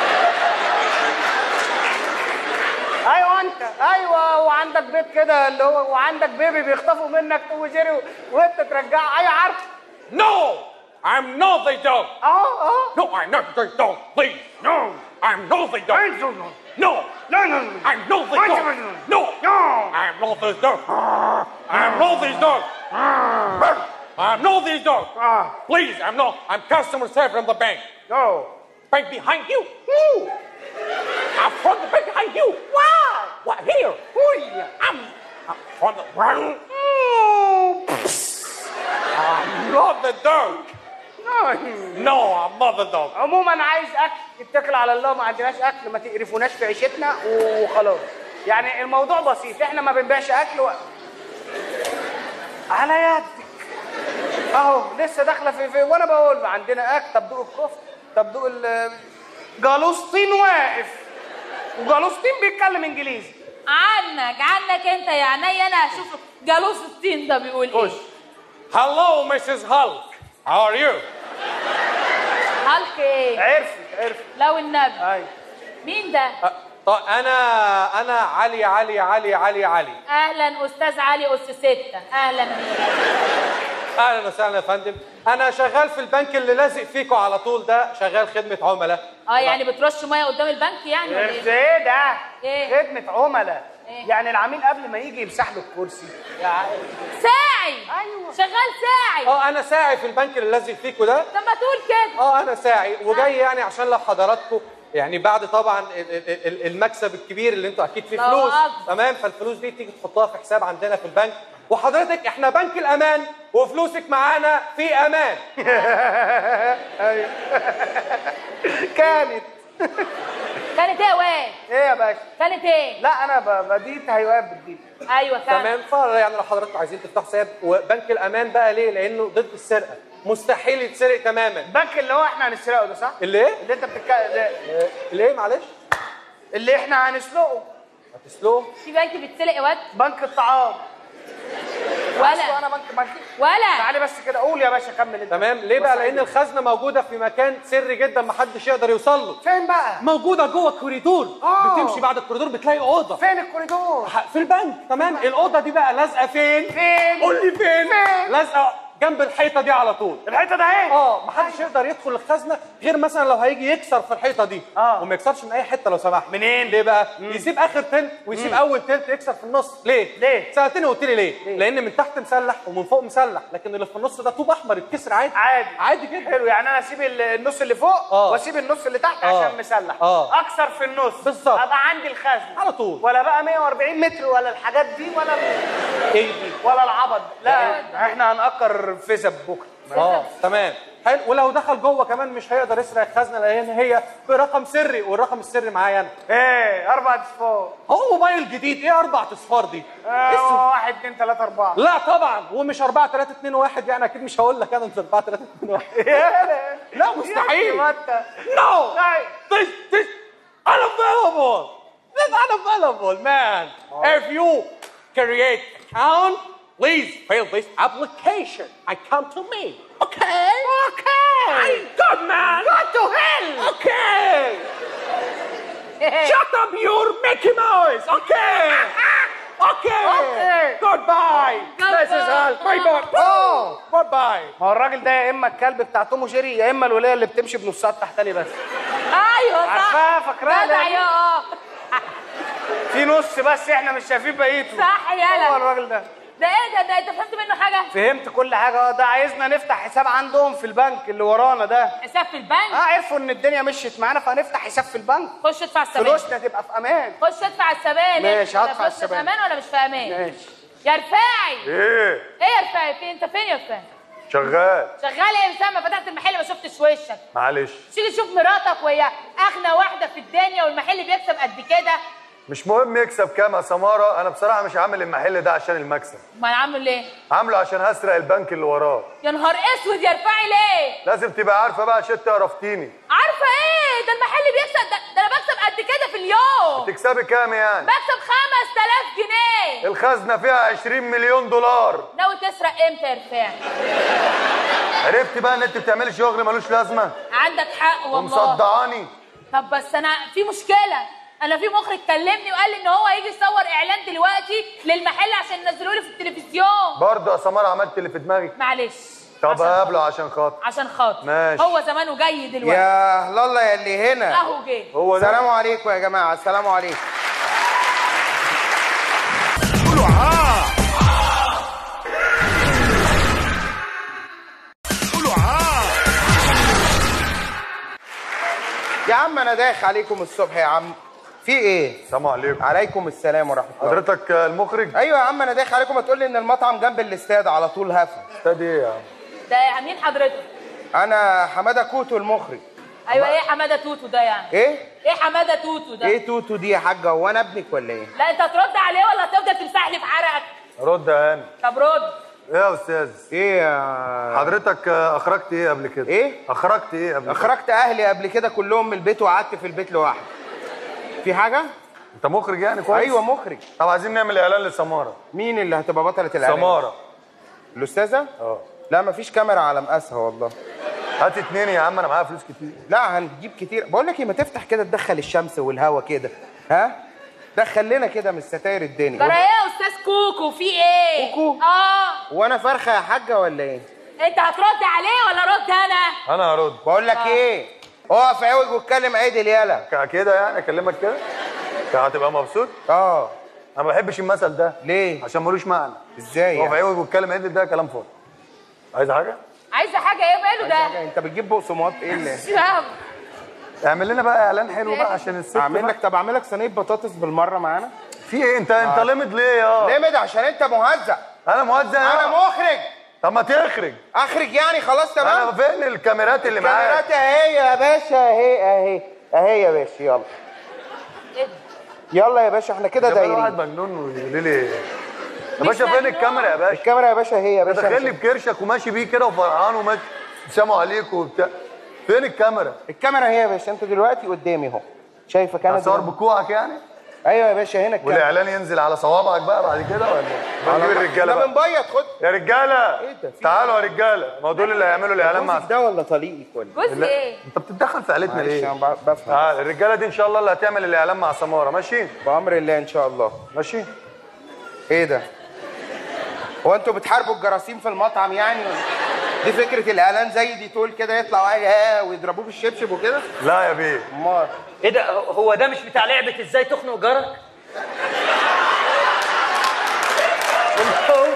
ايوه انت ايوه وعندك بيت كده اللي هو وعندك بيبي بيخطفوا منك توم وجيري و- وانت ترجعه ايوه عارف No! I'm not the dog. اهو اهو No, I'm not the dog. Please. No, I'm not the dog. No. لا لا I'm not the dog. No. No. I'm not this dog. I'm not this dog. I'm not this dog. Ah. Please, I'm not. I'm customer service from the bank. نو Bank behind you. I'm from the bank behind you. Wow. What here? I'm, I'm from the bank. I'm not the dog. No, I'm not the dog. عموما عايز اكل اتكل على الله ما عندناش اكل ما تقرفوناش في عيشتنا وخلاص يعني الموضوع بسيط احنا ما بنبيعش اكل و... على يدك اهو لسه داخله في, في وانا بقول عندنا اكل طب دوق الكفته طب دوق ال- جالوسطين واقف وجالوسطين بيتكلم انجليزي عنك عنك انت يا عيني انا هشوف جالوس الطين ده بيقول ايه Hello, Mrs. Hulk. How are you? هالك ايه عرفت عرفت لو النبي ايوه مين ده طب أنا أنا علي علي علي علي علي اهلا استاذ علي اس ستة اهلا بيك أهلا وسهلا يا فندم أنا شغال في البنك اللي لازق فيكوا على طول ده شغال خدمة عملاء اه يعني بترش ميه قدام البنك يعني ولا عرفت ايه ايه ده إيه؟ خدمه عملاء إيه؟ يعني العميل قبل ما يجي يمسح له الكرسي يعني ساعي أيوة. شغال ساعي اه انا ساعي في البنك اللي لازق فيكوا ده طب ما تقول كده اه انا ساعي وجاي يعني عشان لو حضراتكم يعني بعد طبعا ال- ال- ال- المكسب الكبير اللي انتوا اكيد فيه الله فلوس أكبر. تمام فالفلوس دي تيجي تحطها في حساب عندنا في البنك وحضرتك احنا بنك الامان وفلوسك معانا في امان كانت كانت ايه يا واد ايه يا باشا كانت ايه لا انا ب- بديت هيواب بالديت ايوه كانت تمام ف يعني لو حضراتكم عايزين تفتحوا حساب وبنك الامان بقى ليه لانه ضد السرقه مستحيل يتسرق تماما البنك اللي هو احنا هنسرقه ده صح؟ اللي ايه اللي انت بتتكلم اللي ايه معلش اللي احنا هنسلقه هتسلوه في بنك بيتسرق يا واد بنك الطعام أصله ولا انا بنك بنك ولا تعالي بس كده قول يا باشا كمل انت تمام ليه بقى بص لان عيني. الخزنه موجوده في مكان سري جدا محدش يقدر يوصل له فين بقى؟ موجوده جوه الكوريدور آه. بتمشي بعد الكوريدور بتلاقي اوضه فين الكوريدور؟ في البنك تمام الاوضه دي بقى لازقه فين فين؟ قول لي فين فين؟ لازقه جنب الحيطه دي على طول الحته ده ايه اه محدش يقدر يدخل الخزنه غير مثلا لو هيجي يكسر في الحيطه دي آه. وما يكسرش من اي حته لو سمحت منين؟ ليه بقى يسيب اخر تلت ويسيب اول تلت يكسر في النص ليه ليه؟ سالتني قلت لي ليه؟ لان من تحت مسلح ومن فوق مسلح لكن اللي في النص ده طوب احمر يتكسر عادي عادي عادي جدا حلو يعني انا اسيب ال- النص اللي فوق آه. واسيب النص اللي تحت آه. عشان مسلح آه. اكسر في النص بالظبط. ابقى عندي الخزن على طول ولا بقى 140 متر ولا الحاجات دي ولا ايه دي؟ ولا العبط لا احنا هنأكر فيزا بكره اه تمام حلو ولو دخل جوه كمان مش هيقدر يسرق الخزنه لان هي برقم سري والرقم السري معايا انا ايه اربع اصفار هو موبايل جديد ايه اربع اصفار دي؟ اسود. آه واحد اتنين تلاته اربعه لا طبعا ومش 4 3 2 1 يعني اكيد مش هقول لك انا مش 4 3 2 1 لا مستحيل ما انت No! طيب. This, this, unavailable! This unavailable, man! If you create account, please fill this application and come to me. Okay? Okay! Good man! Go to hell! Okay! Shut up, your Mickey Mouse! Okay! Okay! Okay. Goodbye! This is all. Bye bye! Oh! Bye bye! ما هو الراجل ده يا اما الكلب بتاع توم وجيري يا اما الوليه اللي بتمشي بنصها التحتاني بس ايوه صح عارفاها فاكراها جدع لا؟ يا اه في نص بس احنا مش شايفين بقيته صح هو يالا الراجل ده ده ايه ده ده انت فهمت منه حاجه فهمت كل حاجه اه ده عايزنا نفتح حساب عندهم في البنك اللي ورانا ده حساب في البنك اه عرفوا ان الدنيا مشيت معانا فهنفتح حساب في البنك خش ادفع السبانخ فلوسنا تبقى في امان خش ادفع السبانخ ماشي، ولا هدفع فلوسنا في السبانخ. امان ولا مش في امان ماشي يا رفاعي ايه ايه يا رفاعي فين انت فين يا رفاعي شغال شغال ايه مسامة فتحت المحل ما شفتش وشك معلش تيجي تشوف مراتك وهي اغنى واحده في الدنيا والمحل بيكسب قد كده مش مهم يكسب كام يا سماره انا بصراحه مش عامل المحل ده عشان المكسب ما انا عامل ايه عامله عشان هسرق البنك اللي وراه يا نهار اسود يا رفاعي ليه لازم تبقى عارفه بقى عشان تعرفتيني عارفه ايه ده المحل بيكسب ده, ده انا بكسب قد كده في اليوم تكسبي كام يعني بكسب 5000 جنيه الخزنه فيها 20 مليون دولار ناوي تسرق امتى يا رفاعي عرفت بقى ان انت بتعملي شغل ملوش لازمه عندك حق والله ومصدعاني طب بس انا في مشكله انا في مخرج كلمني وقال لي ان هو هيجي يصور اعلان دلوقتي للمحل عشان ينزلوه لي في التلفزيون برضه يا سماره عملت اللي في دماغي معلش طب عشان قابله عشان خاطر عشان خاطر ماشي. هو زمانه جاي دلوقتي يا الله يا اللي هنا اهو جه هو ده السلام عليكم يا جماعه السلام عليكم يا عم انا دايخ عليكم الصبح يا عم في ايه السلام عليكم عليكم السلام ورحمه الله حضرتك المخرج ايوه يا عم انا دايخ عليكم ما تقول لي ان المطعم جنب الاستاد على طول هفا استاذ ايه يا عم ده مين حضرتك انا حماده كوتو المخرج ايوه ايه حماده توتو ده يعني ايه ايه حماده توتو ده ايه توتو دي يا حاجه هو انا ابنك ولا ايه لا انت هترد عليه ولا هتفضل تمسح لي في عرقك رد يا هاني طب رد ايه يا استاذ ايه يا حضرتك اخرجت ايه قبل كده ايه اخرجت ايه قبل كده اخرجت اهلي قبل كده كلهم من البيت وقعدت في البيت لوحدي في حاجه انت مخرج يعني كويس ايوه مخرج طب عايزين نعمل اعلان لسماره مين اللي هتبقى بطله الاعلان سماره الاستاذه اه لا مفيش كاميرا على مقاسها والله هات اتنين يا عم انا معايا فلوس كتير لا هنجيب كتير بقول لك ايه ما تفتح كده تدخل الشمس والهوا كده ها دخل لنا كده من ستاير جرى الدنيا ايه يا استاذ كوكو في ايه كوكو؟ اه وانا فرخه يا حاجه ولا ايه انت هترد عليه ولا رد انا انا هرد بقول لك ايه اقف عوج واتكلم عدل يالا ك- كده يعني اكلمك كده ك- هتبقى مبسوط اه انا ما بحبش المثل ده ليه عشان ملوش معنى ازاي هو في يعني عوج واتكلم عدل ده كلام فاضي عايز حاجه عايزه حاجه ايه ماله ده حاجة انت بتجيب بقسماط ايه اللي مش فاهم اعمل لنا بقى اعلان حلو بقى عشان الست اعمل بقى. لك طب اعمل لك صينيه بطاطس بالمره معانا في ايه انت انت لمد ليه يا لمد عشان انت مهزأ انا موزع انا يا مخرج طب ما تخرج اخرج يعني خلاص انا تمام فين الكاميرات اللي معاك كاميرات اهي يا باشا اهي اهي اهي يا باشا يلا ايه ده؟ يلا يا باشا احنا كده ده واحد دايرين مجنون ويقول لي يا مش باشا فين مجنون. الكاميرا يا باشا الكاميرا يا باشا اهي يا باشا داخل لي بكرشك وماشي بيه كده وفرحان وماشي سلام عليكم وبتاع فين الكاميرا الكاميرا اهي يا باشا انت دلوقتي قدامي اهو شايفك انا هتصور دلوقتي. بكوعك يعني ايوه يا باشا هنا الكاميرا والاعلان ينزل على صوابعك بقى بعد كده ولا بنجيب الرجاله احنا بقى بنبيض خد يا رجاله ايه ده؟ في تعالوا يا رجاله ما هو دول اللي هيعملوا الاعلان مع جوزك ده ولا طليقك ولا جزء لا، ايه انت بتتدخل في عيلتنا معلش ليه؟ انا ب- بفهم تعال الرجاله دي ان شاء الله اللي هتعمل الاعلان مع سماره ماشي؟ بامر الله ان شاء الله ماشي؟ ايه ده هو انتوا بتحاربوا الجراثيم في المطعم يعني دي فكره الاعلان زي دي تقول كده يطلع واحد ها ويضربوه بالشبشب وكده لا يا بيه امال ايه ده هو ده مش بتاع لعبه ازاي تخنق جارك ولا هو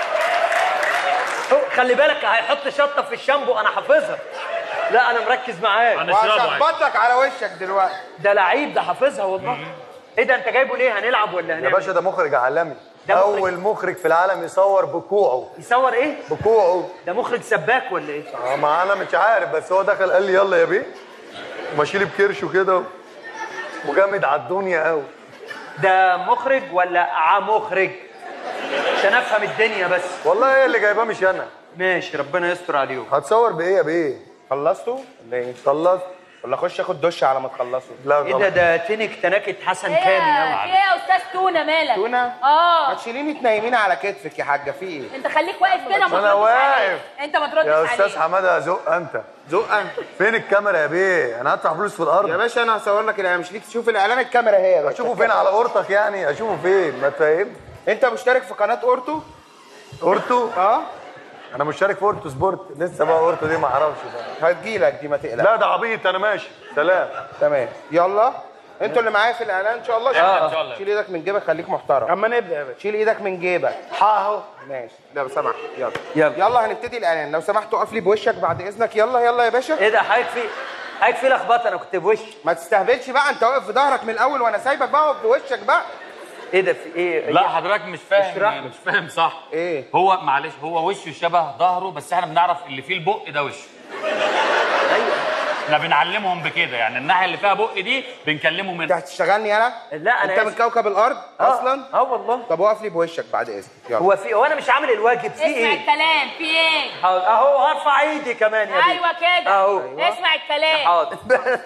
هو خلي بالك هيحط شطه في الشامبو انا حافظها لا انا مركز معاك وهشخبطك على وشك دلوقتي ده لعيب ده حافظها والله ايه ده انت جايبه ليه هنلعب ولا يا هنعمل باشا ده مخرج عالمي ده مخرج. اول مخرج في العالم يصور بكوعه يصور ايه بكوعه ده مخرج سباك ولا ايه اه ما انا مش عارف بس هو دخل قال لي يلا يا بيه وماشي لي بكرشه كده وجامد على الدنيا قوي ده مخرج ولا ع مخرج عشان افهم الدنيا بس والله هي اللي جايباه مش انا ماشي ربنا يستر عليهم هتصور بايه يا بيه خلصتوا ولا ايه خلصت ولا اخش اخد دش على ما تخلصوا لا ايه ده ده تنك تنكت حسن ايه كامل يا- قوي في ايه يا استاذ تونه مالك تونه ما اه تشيليني تنيميني على كتفك يا حاجه في ايه انت خليك واقف كده ما أنا تردش واقف. عليه انت ما تردش يا عليه استاذ حماده زق انت زق انت فين الكاميرا يا بيه انا هدفع فلوس في الارض يا باشا انا هصور لك الاعلان مش ليك تشوف الاعلان الكاميرا هي يا باشا اشوفه فين على اورتك يعني اشوفه فين ما تفهم انت مشترك في قناه اورتو اورتو اه انا مشترك في اورتو سبورت لسه بقى اورتو دي ما اعرفش بقى هتجيلك دي ما تقلقش لا ده عبيط انا ماشي سلام تمام يلا انتوا اللي معايا في الاعلان ان شاء الله آه. إن شاء الله. شيل ايدك من جيبك خليك محترم اما نبدا يا باشا شيل ايدك من جيبك ها اهو ماشي لو سمحت يلا يلا. يلا هنبتدي الاعلان لو سمحت اقف لي بوشك بعد اذنك يلا يلا يا باشا ايه ده حضرتك في حضرتك في لخبطه انا كنت بوش ما تستهبلش بقى انت واقف في ظهرك من الاول وانا سايبك بقى واقف بوشك بقى ايه ده في ايه لا حضرتك مش اشرح فاهم لي. مش فاهم صح ايه هو معلش هو وشه شبه ظهره بس احنا بنعرف اللي فيه البق ده وشه ايوه احنا بنعلمهم بكده يعني الناحيه اللي فيها بق دي بنكلمهم انت منها هتشتغلني انا لا انا انت من آسف. كوكب الارض آه. اصلا اه والله طب واقف لي بوشك بعد اذنك يلا هو في هو انا مش عامل الواجب في اسمع ايه الكلام في ايه حاضر. اهو هرفع ايدي كمان يا بيه. ايوه كده اهو اسمع الكلام حاضر بس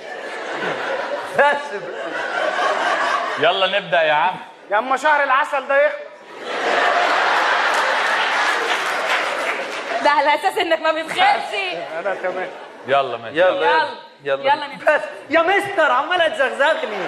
بس يلا نبدا يا عم يا اما شهر العسل ده يخلص ده على اساس انك ما بتخافش انا كمان يلا ماشي يلا يلا يلا يلا نبدأ. بس يا مستر عمال تزغزغني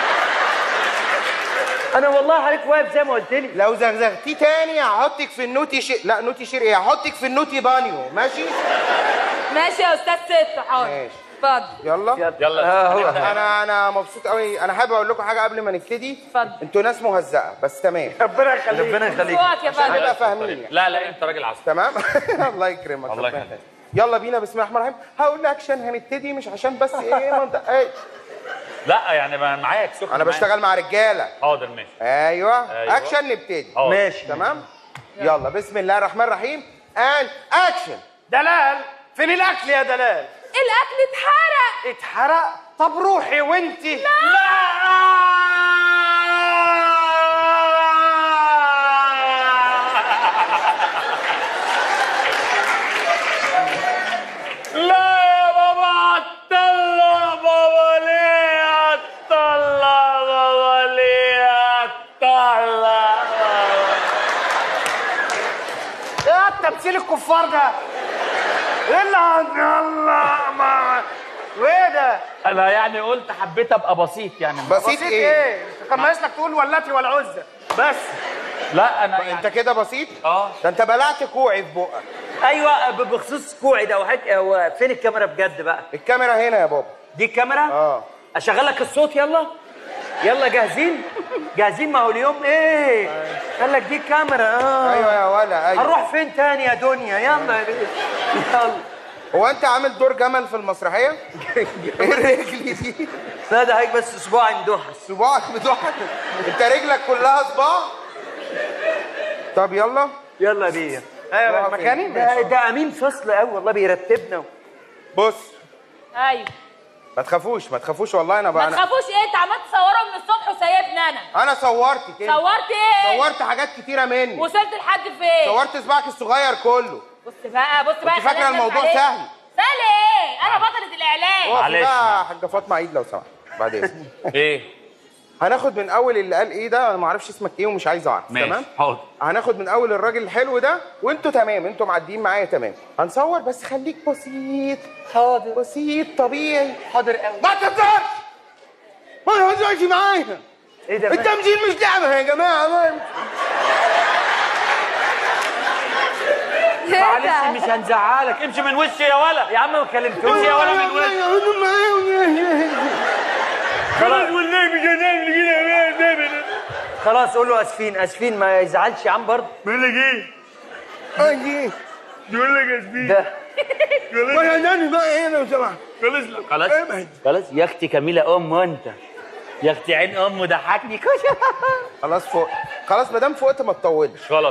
انا والله عليك واقف زي ما قلت لي لو زغزغتي تاني هحطك في النوتي شير لا نوتي شير ايه هحطك في النوتي بانيو ماشي ماشي يا استاذ ست حاضر ماشي. اتفضل يلا يلا آه، هو. هنبدأ. انا انا مبسوط قوي انا حابب اقول لكم حاجه قبل ما نبتدي اتفضل. انتوا ناس مهزأه بس تمام ربنا يخليك ربنا يخليك صوت يا عشان فندم نبقى فاهمين يعني. لا لا انت راجل عسل تمام الله يكرمك الله ربنا يخليك. يخليك. يلا بينا بسم الله الرحمن الرحيم هقول اكشن هنبتدي مش عشان بس ايه منطق ايه لا يعني ما معاك سخن انا معاك. بشتغل مع رجاله حاضر ماشي ايوه, أيوة. اكشن نبتدي حاضر. ماشي تمام يلا بسم الله الرحمن الرحيم ان اكشن دلال فين الاكل يا دلال الاكل اتحرق اتحرق طب روحي وانتي لا يا بابا عطلة بابا ليه عطلة بابا ليه عطلة ايه التمثيل الكفار ده ايه اللي عند الله ما وايه ده انا يعني قلت حبيت ابقى بسيط يعني بسيط بسيط ايه ايه كان ناقص لك تقول ولاتي والعزة بس لا انا انت يعني كده بسيط اه ده انت بلعت كوعي في بقك ايوه ب- بخصوص كوعي ده وحك... هو فين الكاميرا بجد بقى الكاميرا هنا يا بابا دي الكاميرا اه اشغل لك الصوت يلا يلا جاهزين جاهزين ما هو اليوم ايه قال لك دي الكاميرا اه ايوه يا ولا ايوه هنروح فين تاني يا دنيا يلا يا بيه يلا هو انت عامل دور جمل في المسرحيه ايه الرجل دي لا ده هيك بس اسبوع ندوحس صباعك بتضحك انت رجلك كلها صباع طب يلا يلا بيه ايوه واقف مكاني ده, ده امين فصل قوي والله بيرتبنا بص ايوه ما تخافوش ما تخافوش والله انا ما بقى أنا, تخافوش ايه انت عمال تصوره من الصبح وسايبني انا انا صورت كده صورت ايه صورت حاجات كتيره مني وصلت لحد فين صورت صباعك الصغير كله بص بقى بص بقى كنت فاكرة خلينا الموضوع نسمع سهل. عليك. سهل ايه انا بطلة الاعلان اقفي معلش. بقى يا حاجه فاطمه عيد لو سمحت بعد اذنك ايه هناخد من اول اللي قال ايه ده انا ما اعرفش اسمك ايه ومش عايز اعرف ماشي تمام حاضر هناخد من اول الراجل الحلو ده وانتوا تمام انتوا معديين معايا تمام هنصور بس خليك بسيط حاضر بسيط طبيعي حاضر قوي ما تهزرش ما تهزرش معايا ايه ده التمثيل مش لعبه يا جماعه ما معلش مش هنزعلك امشي من وشي يا ولا يا عم ما كلمتوش امشي يا ولا من وشي خلاص والنبي جنان كده خلاص قول له اسفين اسفين ما يزعلش يا عم برضه بيقول لك ايه؟ ايه؟ بيقول لك اسفين ده وانا ناني بقى ايه لو سمحت خلاص خلاص ابعد خلاص يا اختي كميله ام وانت يا اختي عين ام ضحكني كوش خلاص فوق خلاص ما دام فوقت ما تطولش خلاص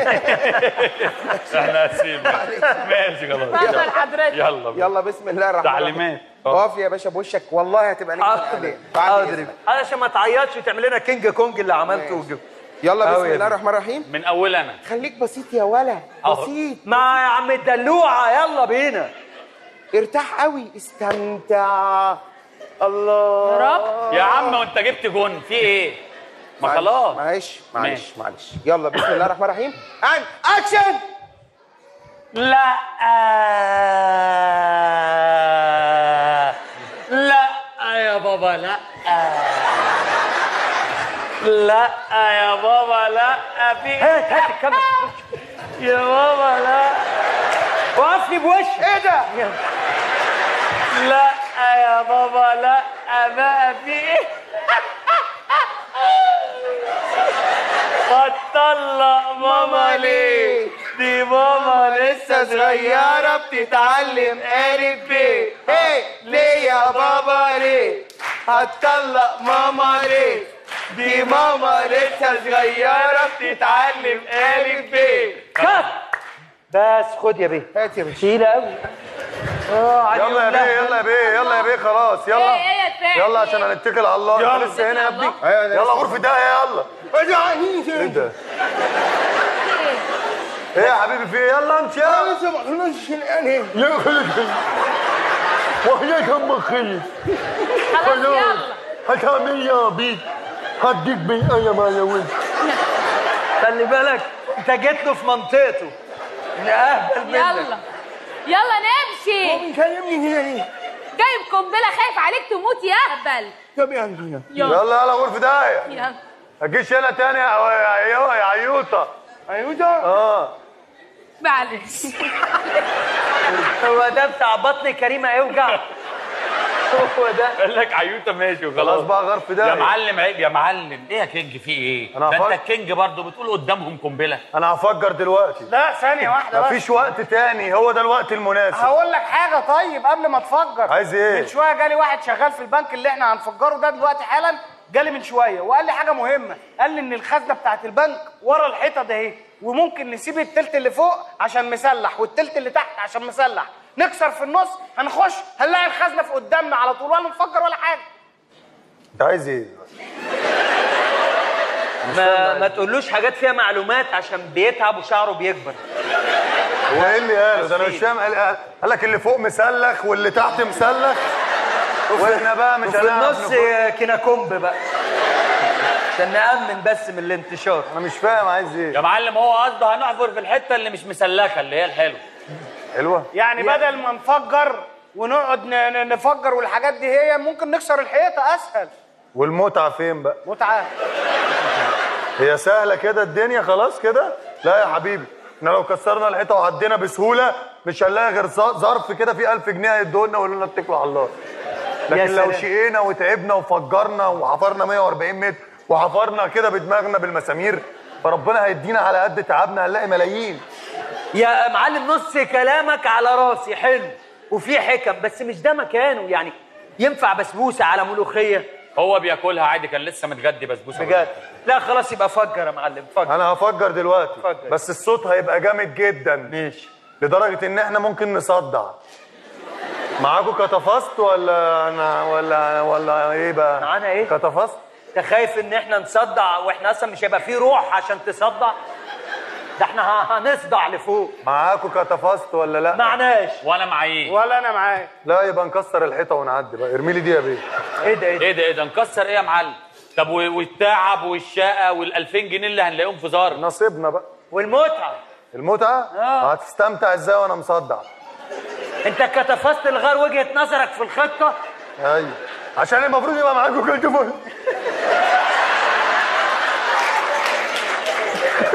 احنا اسفين ماشي خلاص اتفضل حضرتك يلا بينا. يلا بسم الله الرحمن الرحيم تعليمات اقف يا باشا بوشك والله هتبقى نجم حاضر عليه. بعد حاضر إذنك. علشان ما تعيطش وتعمل لنا كينج كونج اللي عملته وجب يلا أوي بسم يا الله ابني. الرحمن الرحيم من اول انا خليك بسيط يا ولا أهو. بسيط مع يا عم الدلوعه يلا بينا ارتاح قوي استمتع الله يا رب. يا عم وانت جبت جون في ايه ما معلش، خلاص معلش معلش ماشي. معلش يلا بسم الله الرحمن الرحيم ان اكشن لا لا يا بابا لا لا يا بابا لا في هات هات الكاميرا يا بابا لا وقفني بوشك ايه ده لا يا بابا لا بقى في ايه هتطلق ماما ليه دي ماما لسه صغيرة بتتعلم ألف ب هي ليه يا بابا ليه هتطلق ماما ليه دي ماما لسه صغيرة بتتعلم ألف ب كات بس خد يا بيه هات يا باشا تقيله قوي اه علي يلا يا يقول بيه لها. يلا يا بيه يلا يا بيه خلاص ايه يلا ايه يا دفاع يلا عشان هنتكل على الله يلا. انت لسه هنا يا ابني أيوة، أنا يلا لسه. غرفة ده يلا ايه ده ايه يا حبيبي في ايه يلا امشي يلا لسه ما خلصش الآن يا خلق وحياة امك خلق خلاص يلا هتعمل يا بيت هديك بالآية ما يا ولد خلي بالك انت جيت له في منطقته نقهبل منك يلا يلا نمشي كلمني هنا ليه جايب قنبله خايف عليك تموت يا اهبل طب يا عم يلا يلا يلا غرفة ده يلا هتجيش هنا تاني يا يا يا عيوطة أيوة اه معلش هو ده بتاع بطن كريمه يوجع هو ده قال لك عيوطه ماشي خلاص وخلاص بقى غرف ده يا معلم عيب يا معلم ايه يا كينج في ايه أنا ده هفكر. انت الكينج برضه بتقول قدامهم قنبله انا هفجر دلوقتي لا ثانية واحدة بس مفيش وقت تاني هو ده الوقت المناسب هقول لك حاجة طيب قبل ما تفجر عايز إيه؟ من شوية جالي واحد شغال في البنك اللي احنا هنفجره ده دلوقتي حالا جالي من شوية وقال لي حاجة مهمة قال لي إن الخزنة بتاعت البنك ورا الحيطة ده اهي وممكن نسيب التلت اللي فوق عشان مسلح والتلت اللي تحت عشان مسلح نكسر في النص هنخش هنلاقي الخزنة في قدامنا على طول ولا نفجر ولا حاجة انت عايز ايه؟ ما, ما تقولوش حاجات فيها معلومات عشان بيتعب وشعره بيكبر هو ايه اللي قاله ده انا مش فاهم قال, قال لك اللي فوق مسلخ واللي تحت مسلخ واحنا بقى مش وفي هنعرف النص نخش. كيناكومب بقى عشان نأمن بس من الانتشار انا مش فاهم عايز ايه يا معلم هو قصده هنحفر في الحته اللي مش مسلخه اللي هي الحلوه حلوه يعني بدل ما نفجر ونقعد ن- ن- نفجر والحاجات دي هي ممكن نكسر الحيطة أسهل والمتعه فين بقى متعة هي سهله كده الدنيا خلاص كده لا يا حبيبي احنا لو كسرنا الحيطه وعدينا بسهوله مش هنلاقي غير ظ- ظرف كده فيه 1000 جنيه هيدوا لنا ويقولوا لنا اتكلوا على الله يا لكن لو سلام. شقينا وتعبنا وفجرنا وحفرنا 140 متر وحفرنا كده بدماغنا بالمسامير فربنا هيدينا على قد تعبنا هنلاقي ملايين يا معلم نص كلامك على راسي حلو وفي حكم بس مش ده مكانه يعني ينفع بسبوسه على ملوخيه هو بياكلها عادي كان لسه متغدي بسبوسه بجد لا خلاص يبقى فجر يا معلم فجر انا هفجر دلوقتي فجر. بس الصوت هيبقى جامد جدا ماشي لدرجه ان احنا ممكن نصدع معاكم كتفست ولا انا ولا ولا ايه بقى معانا إيه؟ كتفست انت خايف ان احنا نصدع واحنا اصلا مش هيبقى فيه روح عشان تصدع ده احنا ه- هنصدع لفوق معاكم كتفست ولا لا معناش وانا معايا ولا أنا معاك لا يبقى نكسر الحيطه ونعدي بقى ارمي لي دي يا بيه ايه ده ايه ده ايه ده ايه ده نكسر ايه يا معلم طب و- والتعب والشقه وال2000 جنيه اللي هنلاقيهم في زار نصيبنا بقى والمتعه المتعه آه. هتستمتع ازاي وانا مصدع انت كتفست الغار وجهه نظرك في الخطه ايوه عشان المفروض يبقى معاكم كتفست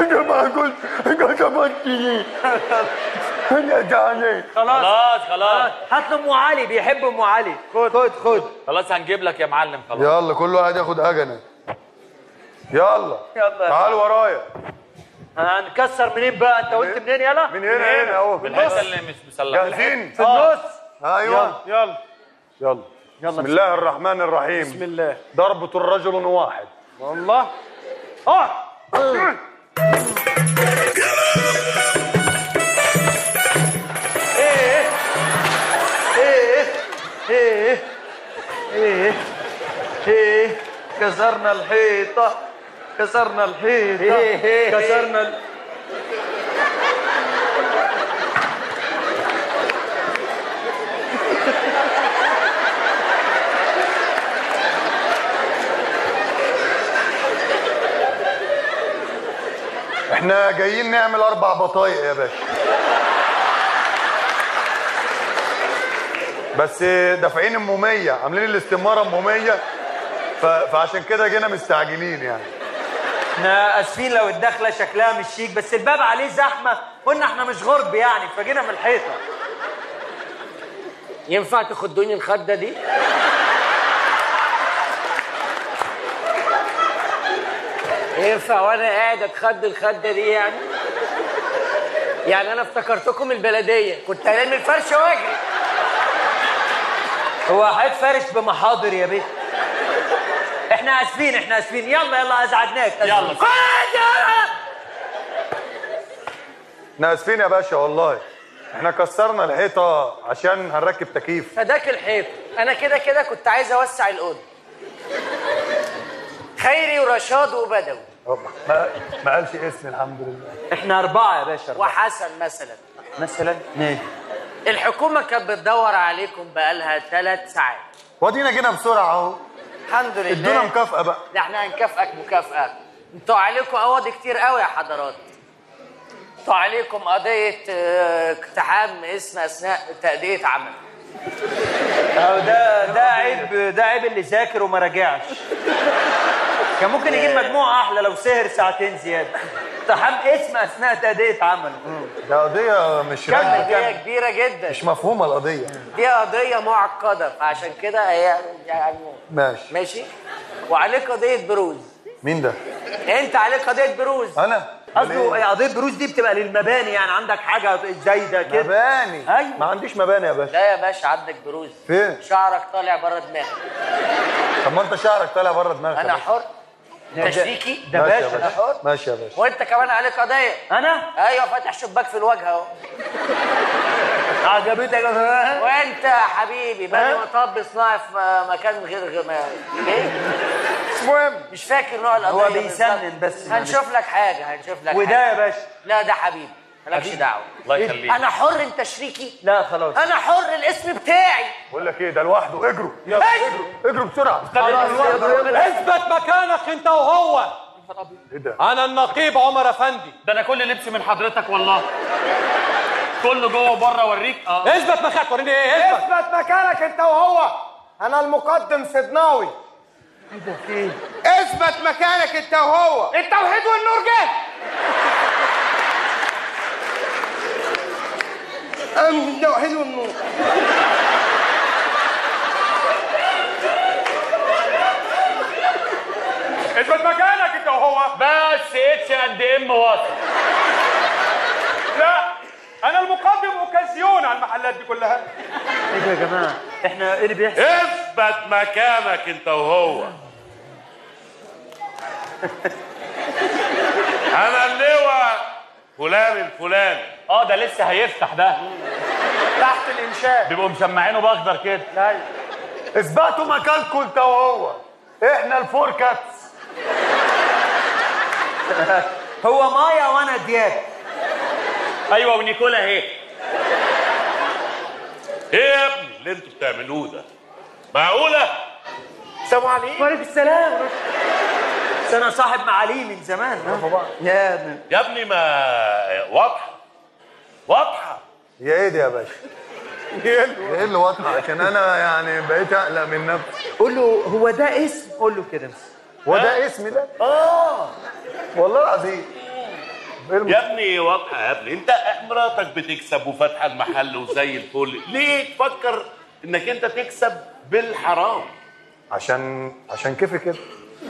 انا ما قلت قسمت لي انا زعلان خلاص خلاص خلاص هات له ام علي بيحب ام علي خد خد خد خلاص هنجيب لك يا معلم خلاص يلا كل واحد ياخد هجنه يلا يلا تعال ورايا هنكسر منين بقى انت قلت منين يلا من هنا هنا اهو بالحته اللي مش مسلحه جاهزين في النص ايوه يلا يلا بسم الله الرحمن الرحيم بسم الله ضربة الرجل واحد والله اه ايه ايه ايه ايه كسرنا الحيطة كسرنا الحيطة كسرنا ال... احنا جايين نعمل اربع بطايق يا باشا بس دافعين ام 100 عاملين الاستماره ام 100 ف... فعشان كده جينا مستعجلين يعني احنا اسفين لو الدخلة شكلها مش شيك بس الباب عليه زحمة قلنا احنا مش غرب يعني فجينا من الحيطة ينفع تخدوني الخده دي ينفع وانا قاعد اتخد الخده دي يعني يعني انا افتكرتكم البلديه كنت هلم الفرشه واجري هو هيتفرش بمحاضر يا بيه احنا اسفين احنا اسفين يلا يلا ازعجناك يلا. احنا اسفين يا باشا والله احنا كسرنا الحيطه عشان هنركب تكييف فداك الحيط انا كده كده كنت عايز اوسع الاوضه خيري ورشاد وبدوي ما, ما قالش اسمي الحمد لله احنا اربعة يا باشا أربعة. وحسن مثلا مثلا ماشي الحكومه كانت بتدور عليكم بقالها ثلاث ساعات ودينا جينا بسرعه اهو الحمد لله ادونا مكافاه بقى ده احنا هنكافئك مكافأة انتوا عليكم قواضي كتير قوي يا حضرات انتوا عليكم قضية اه، اقتحام اسم اثناء تأدية عمل أو ده ده عيب ده عيب اللي ذاكر وما راجعش كان ممكن يجيب مجموعة أحلى لو سهر ساعتين زيادة اقتحام اسم أثناء تأدية عمله ده قضيه مش كمل رايقة. قضية كبيرة جدا مش مفهومه القضيه دي قضية معقدة فعشان كده هي يعني ماشي ماشي وعليك قضية بروز مين ده انت عليك قضية بروز انا قصده قضية بروز دي بتبقى للمباني يعني عندك حاجة زايدة كده مباني أيوة. ما عنديش مباني يا باشا لا يا باشا عندك بروز فين شعرك طالع بره دماغك طب ما انت شعرك طالع بره دماغك يا انا باشا. حر تشريكي ده ماشي يا باشا ده حر ماشي يا باشا وانت كمان عليك قضيه أنا ايوه فاتح شباك في الواجهه اهو عجبتك يا جماعة؟ وانت يا حبيبي بني مطب صناعي في مكان غير غير ما ايه المهم مش فاكر نوع القضيه هو بيسنن بالظبط. بس. هنشوف لك حاجه هنشوف لك وده حاجة. يا باشا لا ده حبيبي مالكش دعوه الله يخليك انا حر انت شريكي لا خلاص انا حر الاسم بتاعي بقول لك ايه ده لوحده اجروا يلا اجروا اجروا بسرعه اثبت مكانك انت وهو ايه ده انا النقيب عمر افندي ده انا كل لبسي من حضرتك والله كله جوه وبره اوريك اه اثبت مكانك وريني ايه اثبت اثبت مكانك انت وهو انا المقدم صدناوي اثبت مكانك انت وهو التوحيد والنور جه أم التوحيد والنور اثبت مكانك انت وهو بس اتش اند ام واصل لا انا المقدم اوكازيون على المحلات دي كلها ايه ده يا جماعة احنا ايه اللي بيحصل اثبت مكانك انت وهو انا اللواء فلان الفلاني اه ده لسه هيفتح ده تحت الانشاء بيبقوا مسمعينه باخضر كده اثبتوا مكانكم انت وهو احنا الفور كاتس هو مايا وانا دياب ايوه ونيكولا اهي ايه يا ابني اللي انتوا بتعملوه ده معقوله السلام عليكم وعليكم السلام بس انا صاحب معاليه من زمان ها؟ يا ابني يا ابني ما واضحه واضحه يا ايه ده يا باشا ايه اللي واضحه عشان انا يعني بقيت اقلق من نفسي قول له هو ده اسم قول له كده هو ده اسمي ده اه والله العظيم يا ابني واضحه يا ابني انت مراتك بتكسب وفاتحه المحل وزي الفل ليه تفكر انك انت تكسب بالحرام عشان عشان كيفي كده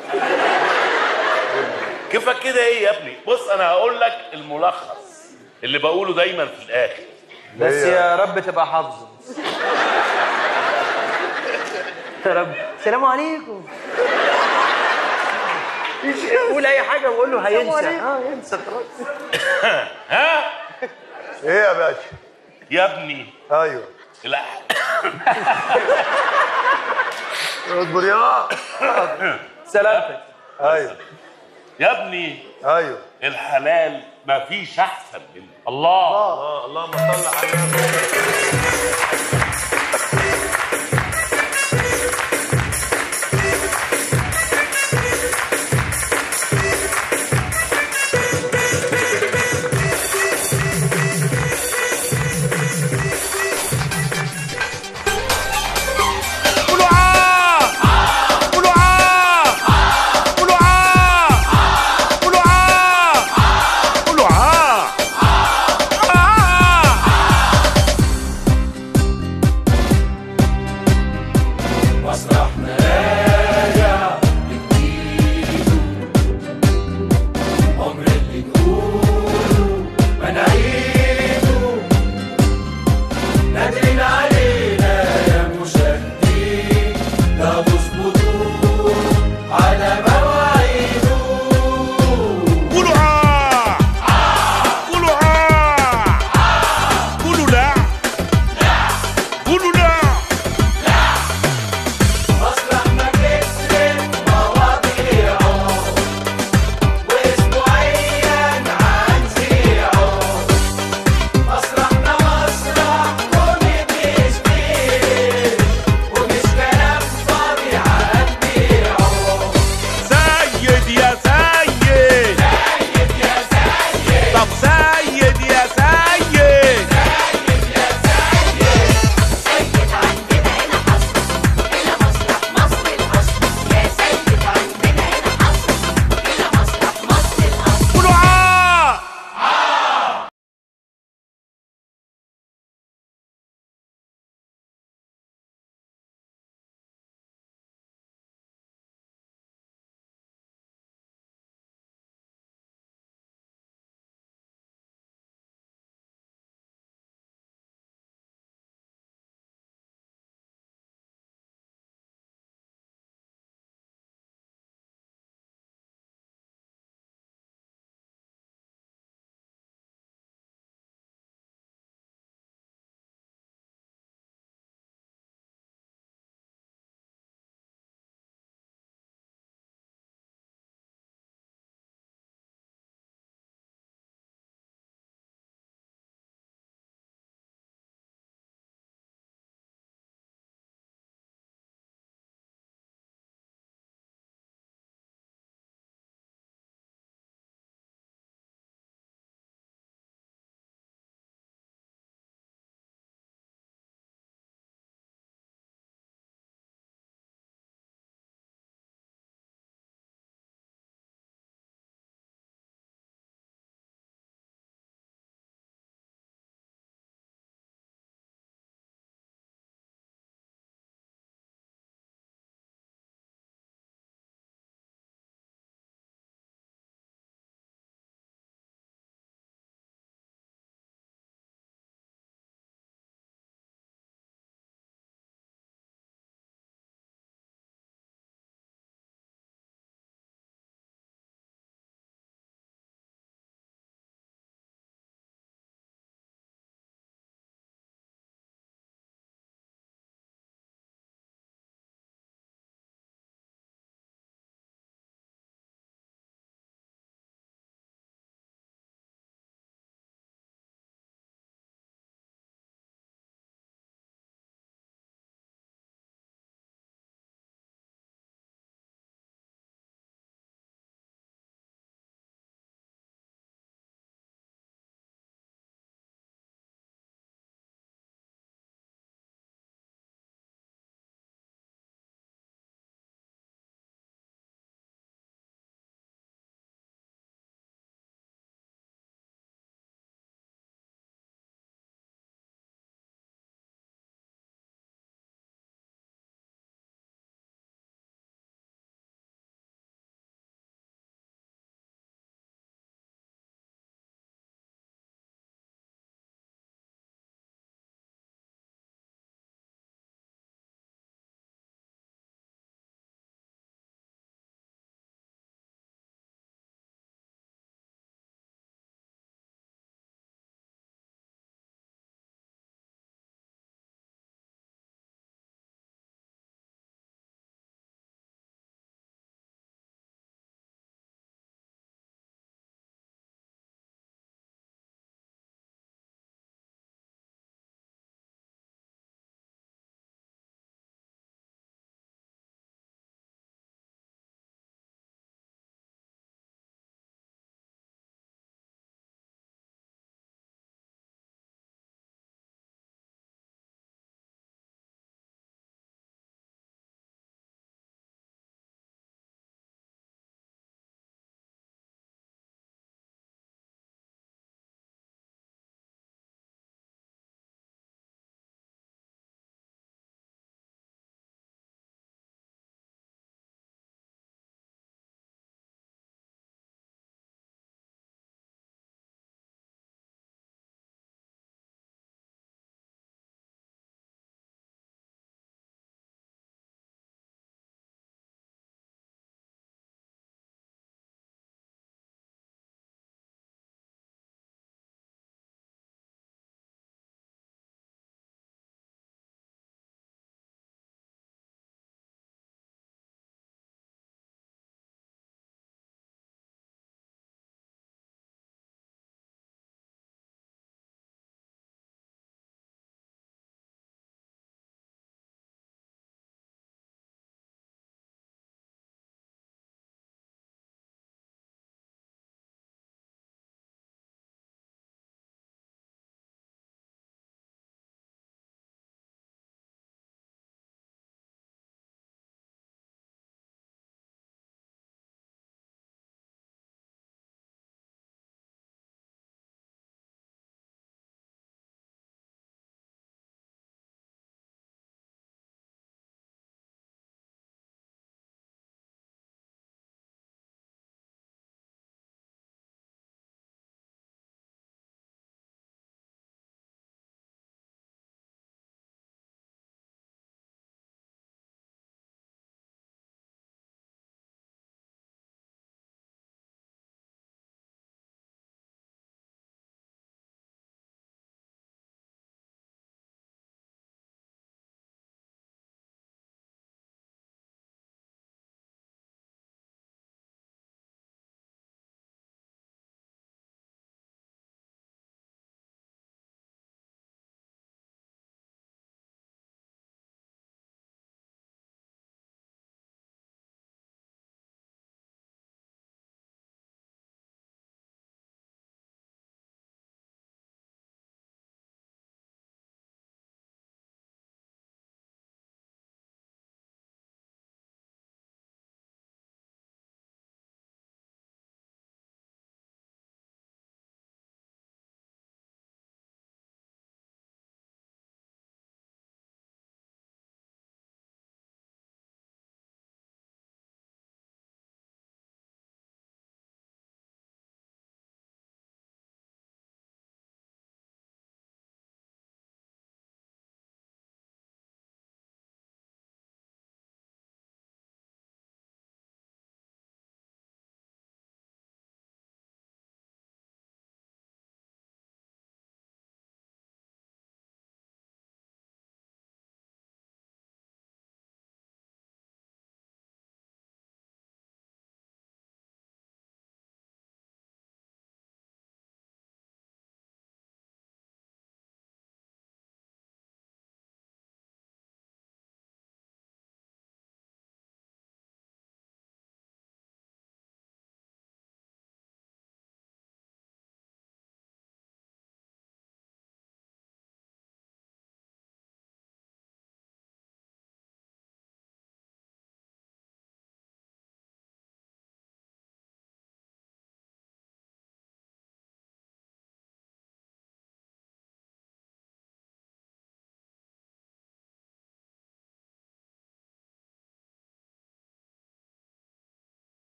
كيفك كده ايه يا ابني بص انا هقول لك الملخص اللي بقوله دايما في الاخر بس يا رب تبقى حافظه يا رب السلام عليكم قول اي حاجه وقول له هينسى اه ينسى خلاص ها ايه يا باشا يا ابني ايوه لا اصبر يا سلامتك ايوه يا ابني ايوه الحلال مفيش احسن منه الله الله اللهم صل على النبي